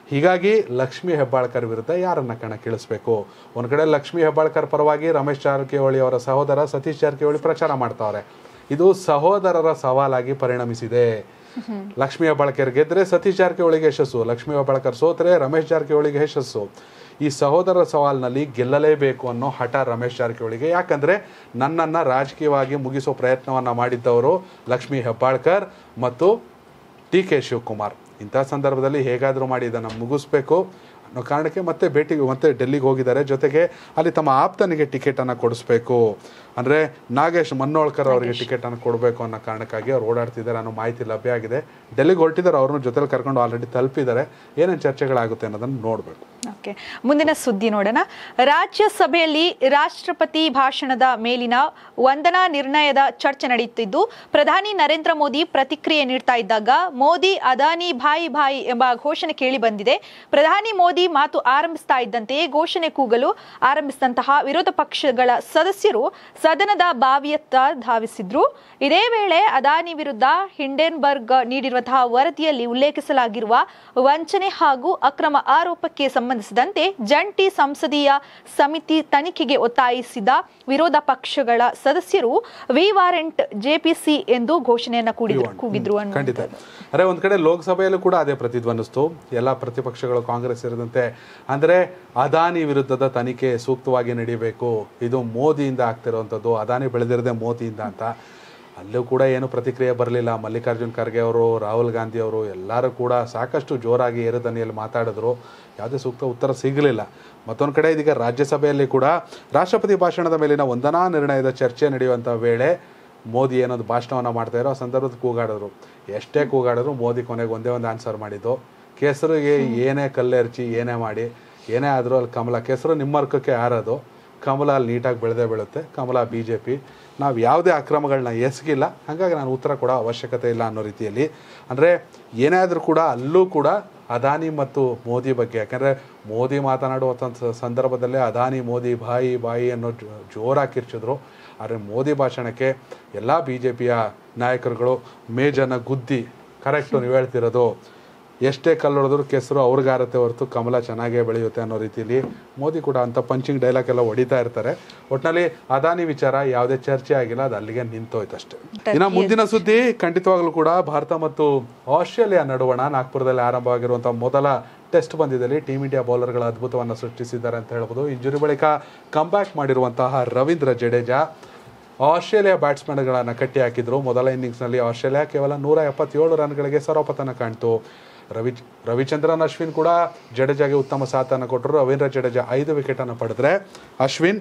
ಹೀಗಾಗಿ ಲಕ್ಷ್ಮಿ ಹೆಬ್ಬಾಳ್ಕರ್ ವಿರುದ್ಧ ಯಾರನ್ನ ಕಣಕ್ಕಿಳಿಸ್ಬೇಕು ಒಂದು ಕಡೆ ಲಕ್ಷ್ಮಿ ಹೆಬ್ಬಾಳ್ಕರ್ ಪರವಾಗಿ ರಮೇಶ್ ಜಾರಕಿಹೊಳಿ ಅವರ ಸಹೋದರ ಸತೀಶ್ ಜಾರಕಿಹೊಳಿ ಪ್ರಚಾರ ಮಾಡ್ತಾವ್ರೆ ಇದು ಸಹೋದರರ ಸವಾಲಾಗಿ ಪರಿಣಮಿಸಿದೆ ಲಕ್ಷ್ಮಿ ಹೆಬ್ಬಾಳ್ಕರ್ ಗೆದ್ರೆ ಸತೀಶ್ ಜಾರಕಿಹೊಳಿಗೆ ಯಶಸ್ಸು ಲಕ್ಷ್ಮಿ ಹೆಬ್ಬಾಳ್ಕರ್ ಸೋತ್ರೆ ರಮೇಶ್ ಜಾರಕಿಹೊಳಿಗೆ ಯಶಸ್ಸು ಈ ಸಹೋದರ ಸವಾಲ್ನಲ್ಲಿ ಗೆಲ್ಲಲೇಬೇಕು ಅನ್ನೋ ಹಠ ರಮೇಶ್ ಜಾರಕಿಹೊಳಿಗೆ ಯಾಕಂದ್ರೆ ನನ್ನನ್ನು ರಾಜಕೀಯವಾಗಿ ಮುಗಿಸೋ ಪ್ರಯತ್ನವನ್ನ ಮಾಡಿದ್ದವರು ಲಕ್ಷ್ಮಿ ಹೆಬ್ಬಾಳ್ಕರ್ ಮತ್ತು ಟಿ ಕೆ ಶಿವಕುಮಾರ್ ಇಂಥ ಸಂದರ್ಭದಲ್ಲಿ ಹೇಗಾದರೂ ಮಾಡಿ ಇದನ್ನು ಮುಗಿಸ್ಬೇಕು ಅನ್ನೋ ಕಾರಣಕ್ಕೆ ಮತ್ತೆ ಭೇಟಿಗೆ ಮತ್ತೆ ಡೆಲ್ಲಿಗೆ ಹೋಗಿದ್ದಾರೆ ಜೊತೆಗೆ ಅಲ್ಲಿ ತಮ್ಮ ಆಪ್ತನಿಗೆ ಟಿಕೆಟನ್ನು ಕೊಡಿಸ್ಬೇಕು ಅಂದರೆ ನಾಗೇಶ್ ಮನ್ನೋಳ್ಕರ್ ಅವರಿಗೆ ಟಿಕೆಟನ್ನು ಕೊಡಬೇಕು ಅನ್ನೋ ಕಾರಣಕ್ಕಾಗಿ ಅವ್ರು ಓಡಾಡ್ತಿದ್ದಾರೆ ಅನ್ನೋ ಮಾಹಿತಿ ಲಭ್ಯ ಆಗಿದೆ ಡೆಲ್ಲಿಗೆ ಹೊರಟಿದ್ದಾರೆ ಅವ್ರನ್ನ ಜೊತೆಲಿ ಕರ್ಕೊಂಡು ಆಲ್ರೆಡಿ ತಲುಪಿದ್ದಾರೆ ಏನೇನು ಚರ್ಚೆಗಳಾಗುತ್ತೆ ಅನ್ನೋದನ್ನು ನೋಡಬೇಕು ಓಕೆ ಮುಂದಿನ ಸುದ್ದಿ ನೋಡೋಣ ರಾಜ್ಯಸಭೆಯಲ್ಲಿ ರಾಷ್ಟ್ರಪತಿ ಭಾಷಣದ ಮೇಲಿನ ವಂದನಾ ನಿರ್ಣಯದ ಚರ್ಚೆ ನಡೆಯುತ್ತಿದ್ದು ಪ್ರಧಾನಿ ನರೇಂದ್ರ ಮೋದಿ ಪ್ರತಿಕ್ರಿಯೆ ನೀಡ್ತಾ ಇದ್ದಾಗ ಮೋದಿ ಅದಾನಿ ಭಾಯಿ ಭಾಯಿ ಎಂಬ ಘೋಷಣೆ ಕೇಳಿ ಬಂದಿದೆ ಪ್ರಧಾನಿ ಮೋದಿ ಮಾತು ಆರಂಭಿಸ್ತಾ ಇದ್ದಂತೆಯೇ ಘೋಷಣೆ ಕೂಗಲು ಆರಂಭಿಸಿದಂತಹ ವಿರೋಧ ಪಕ್ಷಗಳ ಸದಸ್ಯರು ಸದನದ ಬಾವಿಯತ್ತ ಧಾವಿಸಿದ್ರು ಇದೇ ವೇಳೆ ಅದಾನಿ ವಿರುದ್ಧ ಹಿಂಡೆನ್ಬರ್ಗ್ ನೀಡಿರುವಂತಹ ವರದಿಯಲ್ಲಿ ಉಲ್ಲೇಖಿಸಲಾಗಿರುವ ವಂಚನೆ ಹಾಗೂ ಅಕ್ರಮ ಆರೋಪಕ್ಕೆ ಸಂಬಂಧಿಸಿದಂತೆ ಜಂಟಿ ಸಂಸದೀಯ ಸಮಿತಿ ತನಿಖೆಗೆ ಒತ್ತಾಯಿಸಿದ ವಿರೋಧ ಪಕ್ಷಗಳ ಸದಸ್ಯರು ವಿ ವಾರೆಂಟ್ ಜೆಪಿಸಿ ಎಂದು ಘೋಷಣೆಯನ್ನ ಕೂಡಿದ್ರು ಕೂಗಿದ್ರು ಖಂಡಿತ ಅನ್ನುವಂಥದ್ದು. ಅರೆ ಒಂದ್ ಕಡೆ ಲೋಕಸಭೆಯಲ್ಲೂ ಕೂಡ ಅದೇ ಪ್ರತಿಧ್ವನಿಸ್ತು ಎಲ್ಲ ಪ್ರತಿಪಕ್ಷಗಳು ಕಾಂಗ್ರೆಸ್ ಸೇರಿದಂತೆ ಅಂದ್ರೆ ಅದಾನಿ ವಿರುದ್ಧದ ತನಿಖೆ ಸೂಕ್ತವಾಗಿ ನಡೀಬೇಕು ಇದು ಮೋದಿಯಿಂದ ಆಗ್ತಿರುವಂಥದ್ದು ಅದಾನಿ ಬೆಳೆದಿರದೆ ಮೋದಿಯಿಂದ ಅಂತ ಅಲ್ಲೂ ಕೂಡ ಏನು ಪ್ರತಿಕ್ರಿಯೆ ಬರಲಿಲ್ಲ ಮಲ್ಲಿಕಾರ್ಜುನ್ ಖರ್ಗೆ ಅವರು ರಾಹುಲ್ ಗಾಂಧಿ ಅವರು ಎಲ್ಲರೂ ಕೂಡ ಸಾಕಷ್ಟು ಜೋರಾಗಿ ಏರುದನಿಯಲ್ಲಿ ಮಾತಾಡಿದ್ರು ಯಾವುದೇ ಸೂಕ್ತ ಉತ್ತರ ಸಿಗಲಿಲ್ಲ ಮತ್ತೊಂದು ಕಡೆ ಇದೀಗ ರಾಜ್ಯಸಭೆಯಲ್ಲಿ ಕೂಡ ರಾಷ್ಟ್ರಪತಿ ಭಾಷಣದ ಮೇಲಿನ ವಂದನಾ ನಿರ್ಣಯದ ಚರ್ಚೆ ನಡೆಯುವಂಥ ವೇಳೆ ಮೋದಿ ಏನೊಂದು ಭಾಷಣವನ್ನು ಮಾಡ್ತಾ ಇರೋ ಆ ಸಂದರ್ಭದಲ್ಲಿ ಕೂಗಾಡಿದ್ರು ಎಷ್ಟೇ ಕೂಗಾಡಿದ್ರು ಮೋದಿ ಕೊನೆಗೆ ಒಂದೇ ಒಂದು ಆನ್ಸರ್ ಮಾಡಿದ್ದು ಕೆಸರಿಗೆ ಏನೇ ಕಲ್ಲೆರ್ಚಿ ಏನೇ ಮಾಡಿ ಏನೇ ಆದರೂ ಅಲ್ಲಿ ಕಮಲ ಕೆಸರು ನಿಮ್ಮರ್ಕಕ್ಕೆ ಆರೋದು ಕಮಲ ಅಲ್ಲಿ ನೀಟಾಗಿ ಬೆಳೆದೇ ಬೀಳುತ್ತೆ ಕಮಲ ಬಿ ಜೆ ಪಿ ನಾವು ಯಾವುದೇ ಅಕ್ರಮಗಳನ್ನ ಎಸಗಿಲ್ಲ ಹಾಗಾಗಿ ನಾನು ಉತ್ತರ ಕೊಡೋ ಅವಶ್ಯಕತೆ ಇಲ್ಲ ಅನ್ನೋ ರೀತಿಯಲ್ಲಿ ಅಂದರೆ ಏನೇ ಆದರೂ ಕೂಡ ಅಲ್ಲೂ ಕೂಡ ಅದಾನಿ ಮತ್ತು ಮೋದಿ ಬಗ್ಗೆ ಯಾಕಂದರೆ ಮೋದಿ ಮಾತನಾಡುವಂಥ ಸಂದರ್ಭದಲ್ಲೇ ಅದಾನಿ ಮೋದಿ ಬಾಯಿ ಬಾಯಿ ಅನ್ನೋ ಜೋ- ಜೋರಾಗಿ ಕಿರ್ಚಿದ್ರು ಆದರೆ ಮೋದಿ ಭಾಷಣಕ್ಕೆ ಎಲ್ಲ ಬಿ ಜೆ ಪಿಯ ನಾಯಕರುಗಳು ಮೇಜನ್ನು ಗುದ್ದಿ ಕರೆಕ್ಟು ನೀವು ಹೇಳ್ತಿರೋದು ಎಷ್ಟೇ ಕಲ್ಲೊಡೆದ್ರು ಕೆಸರು ಅವ್ರಿಗಾರತ್ತೆ ಹೊರತು ಕಮಲ ಚೆನ್ನಾಗೇ ಬೆಳೆಯುತ್ತೆ ಅನ್ನೋ ರೀತಿಯಲ್ಲಿ ಮೋದಿ ಕೂಡ ಅಂತ ಪಂಚಿಂಗ್ ಡೈಲಾಗ್ ಎಲ್ಲ ಹೊಡಿತಾ ಇರ್ತಾರೆ ಒಟ್ಟಿನಲ್ಲಿ ಅದಾನಿ ವಿಚಾರ ಯಾವುದೇ ಚರ್ಚೆ ಆಗಿಲ್ಲ ಅದು ಅಲ್ಲಿಗೆ ನಿಂತೋಯ್ತು ಅಷ್ಟೇ ಇನ್ನು ಮುಂದಿನ ಸುದ್ದಿ ಖಂಡಿತವಾಗ್ಲೂ ಕೂಡ ಭಾರತ ಮತ್ತು ಆಸ್ಟ್ರೇಲಿಯಾ ನಡುವಣ ನಾಗ್ಪುರದಲ್ಲಿ ಆರಂಭವಾಗಿರುವಂತಹ ಮೊದಲ ಟೆಸ್ಟ್ ಪಂದ್ಯದಲ್ಲಿ ಟೀಮ್ ಇಂಡಿಯಾ ಬೌಲರ್ಗಳ ಅದ್ಭುತವನ್ನು ಸೃಷ್ಟಿಸಿದ್ದಾರೆ ಅಂತ ಹೇಳ್ಬೋದು ಇಂಜುರಿ ಬಳಿಕ ಕಂಬ್ಯಾಕ್ ಮಾಡಿರುವಂತಹ ರವೀಂದ್ರ ಜಡೇಜಾ ಆಸ್ಟ್ರೇಲಿಯಾ ಬ್ಯಾಟ್ಸ್ಮನ್ಗಳನ್ನು ಕಟ್ಟಿ ಹಾಕಿದ್ರು ಮೊದಲ ಇನ್ನಿಂಗ್ಸ್ನಲ್ಲಿ ಆಸ್ಟ್ರೇಲಿಯಾ ಕೇವಲ ನೂರ ಎಪ್ಪತ್ತೇಳು ರನ್ಗಳಿಗೆ ಸರೋಪತನ ಕಾಣ್ತು ರವಿ ರವಿಚಂದ್ರನ್ ಅಶ್ವಿನ್ ಕೂಡ ಜಡೇಜಾಗೆ ಉತ್ತಮ ಸಾಥನ್ನು ಕೊಟ್ಟರು ರವೀಂದ್ರ ಜಡೇಜಾ ಐದು ವಿಕೆಟನ್ನು ಪಡೆದ್ರೆ ಅಶ್ವಿನ್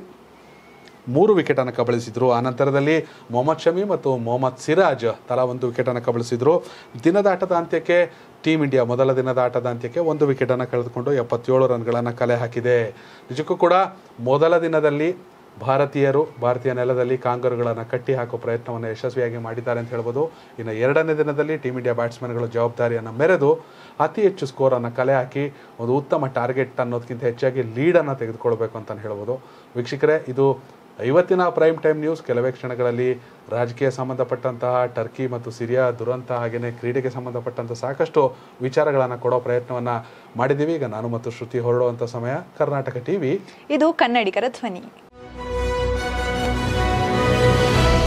ಮೂರು ವಿಕೆಟನ್ನು ಕಬಳಿಸಿದ್ರು ಆ ನಂತರದಲ್ಲಿ ಮೊಹಮ್ಮದ್ ಶಮಿ ಮತ್ತು ಮೊಹಮ್ಮದ್ ಸಿರಾಜ್ ತಲಾ ಒಂದು ವಿಕೆಟನ್ನು ಕಬಳಿಸಿದ್ರು ದಿನದ ಆಟದ ಅಂತ್ಯಕ್ಕೆ ಟೀಮ್ ಇಂಡಿಯಾ ಮೊದಲ ದಿನದ ಆಟದ ಅಂತ್ಯಕ್ಕೆ ಒಂದು ವಿಕೆಟನ್ನು ಕಳೆದುಕೊಂಡು ಎಪ್ಪತ್ತೇಳು ರನ್ಗಳನ್ನು ಕಲೆ ಹಾಕಿದೆ ನಿಜಕ್ಕೂ ಕೂಡ ಮೊದಲ ದಿನದಲ್ಲಿ ಭಾರತೀಯರು ಭಾರತೀಯ ನೆಲದಲ್ಲಿ ಕಾಂಗರುಗಳನ್ನು ಕಟ್ಟಿ ಹಾಕೋ ಪ್ರಯತ್ನವನ್ನು ಯಶಸ್ವಿಯಾಗಿ ಮಾಡಿದ್ದಾರೆ ಅಂತ ಹೇಳ್ಬೋದು ಇನ್ನು ಎರಡನೇ ದಿನದಲ್ಲಿ ಟೀಮ್ ಇಂಡಿಯಾ ಬ್ಯಾಟ್ಸ್ಮನ್ಗಳು ಜವಾಬ್ದಾರಿಯನ್ನು ಮೆರೆದು ಅತಿ ಹೆಚ್ಚು ಸ್ಕೋರನ್ನು ಕಲೆ ಹಾಕಿ ಒಂದು ಉತ್ತಮ ಟಾರ್ಗೆಟ್ ಅನ್ನೋದಕ್ಕಿಂತ ಹೆಚ್ಚಾಗಿ ಲೀಡನ್ನು ತೆಗೆದುಕೊಳ್ಬೇಕು ಅಂತ ಹೇಳ್ಬೋದು ವೀಕ್ಷಕರೇ ಇದು ಇವತ್ತಿನ ಪ್ರೈಮ್ ಟೈಮ್ ನ್ಯೂಸ್ ಕೆಲವೇ ಕ್ಷಣಗಳಲ್ಲಿ ರಾಜಕೀಯ ಸಂಬಂಧಪಟ್ಟಂತಹ ಟರ್ಕಿ ಮತ್ತು ಸಿರಿಯಾ ದುರಂತ ಹಾಗೆಯೇ ಕ್ರೀಡೆಗೆ ಸಂಬಂಧಪಟ್ಟಂಥ ಸಾಕಷ್ಟು ವಿಚಾರಗಳನ್ನು ಕೊಡೋ ಪ್ರಯತ್ನವನ್ನು ಮಾಡಿದ್ದೀವಿ ಈಗ ನಾನು ಮತ್ತು ಶ್ರುತಿ ಹೊರಡುವಂಥ ಸಮಯ ಕರ್ನಾಟಕ ಟಿವಿ ಇದು ಕನ್ನಡಿಗರ ಧ್ವನಿ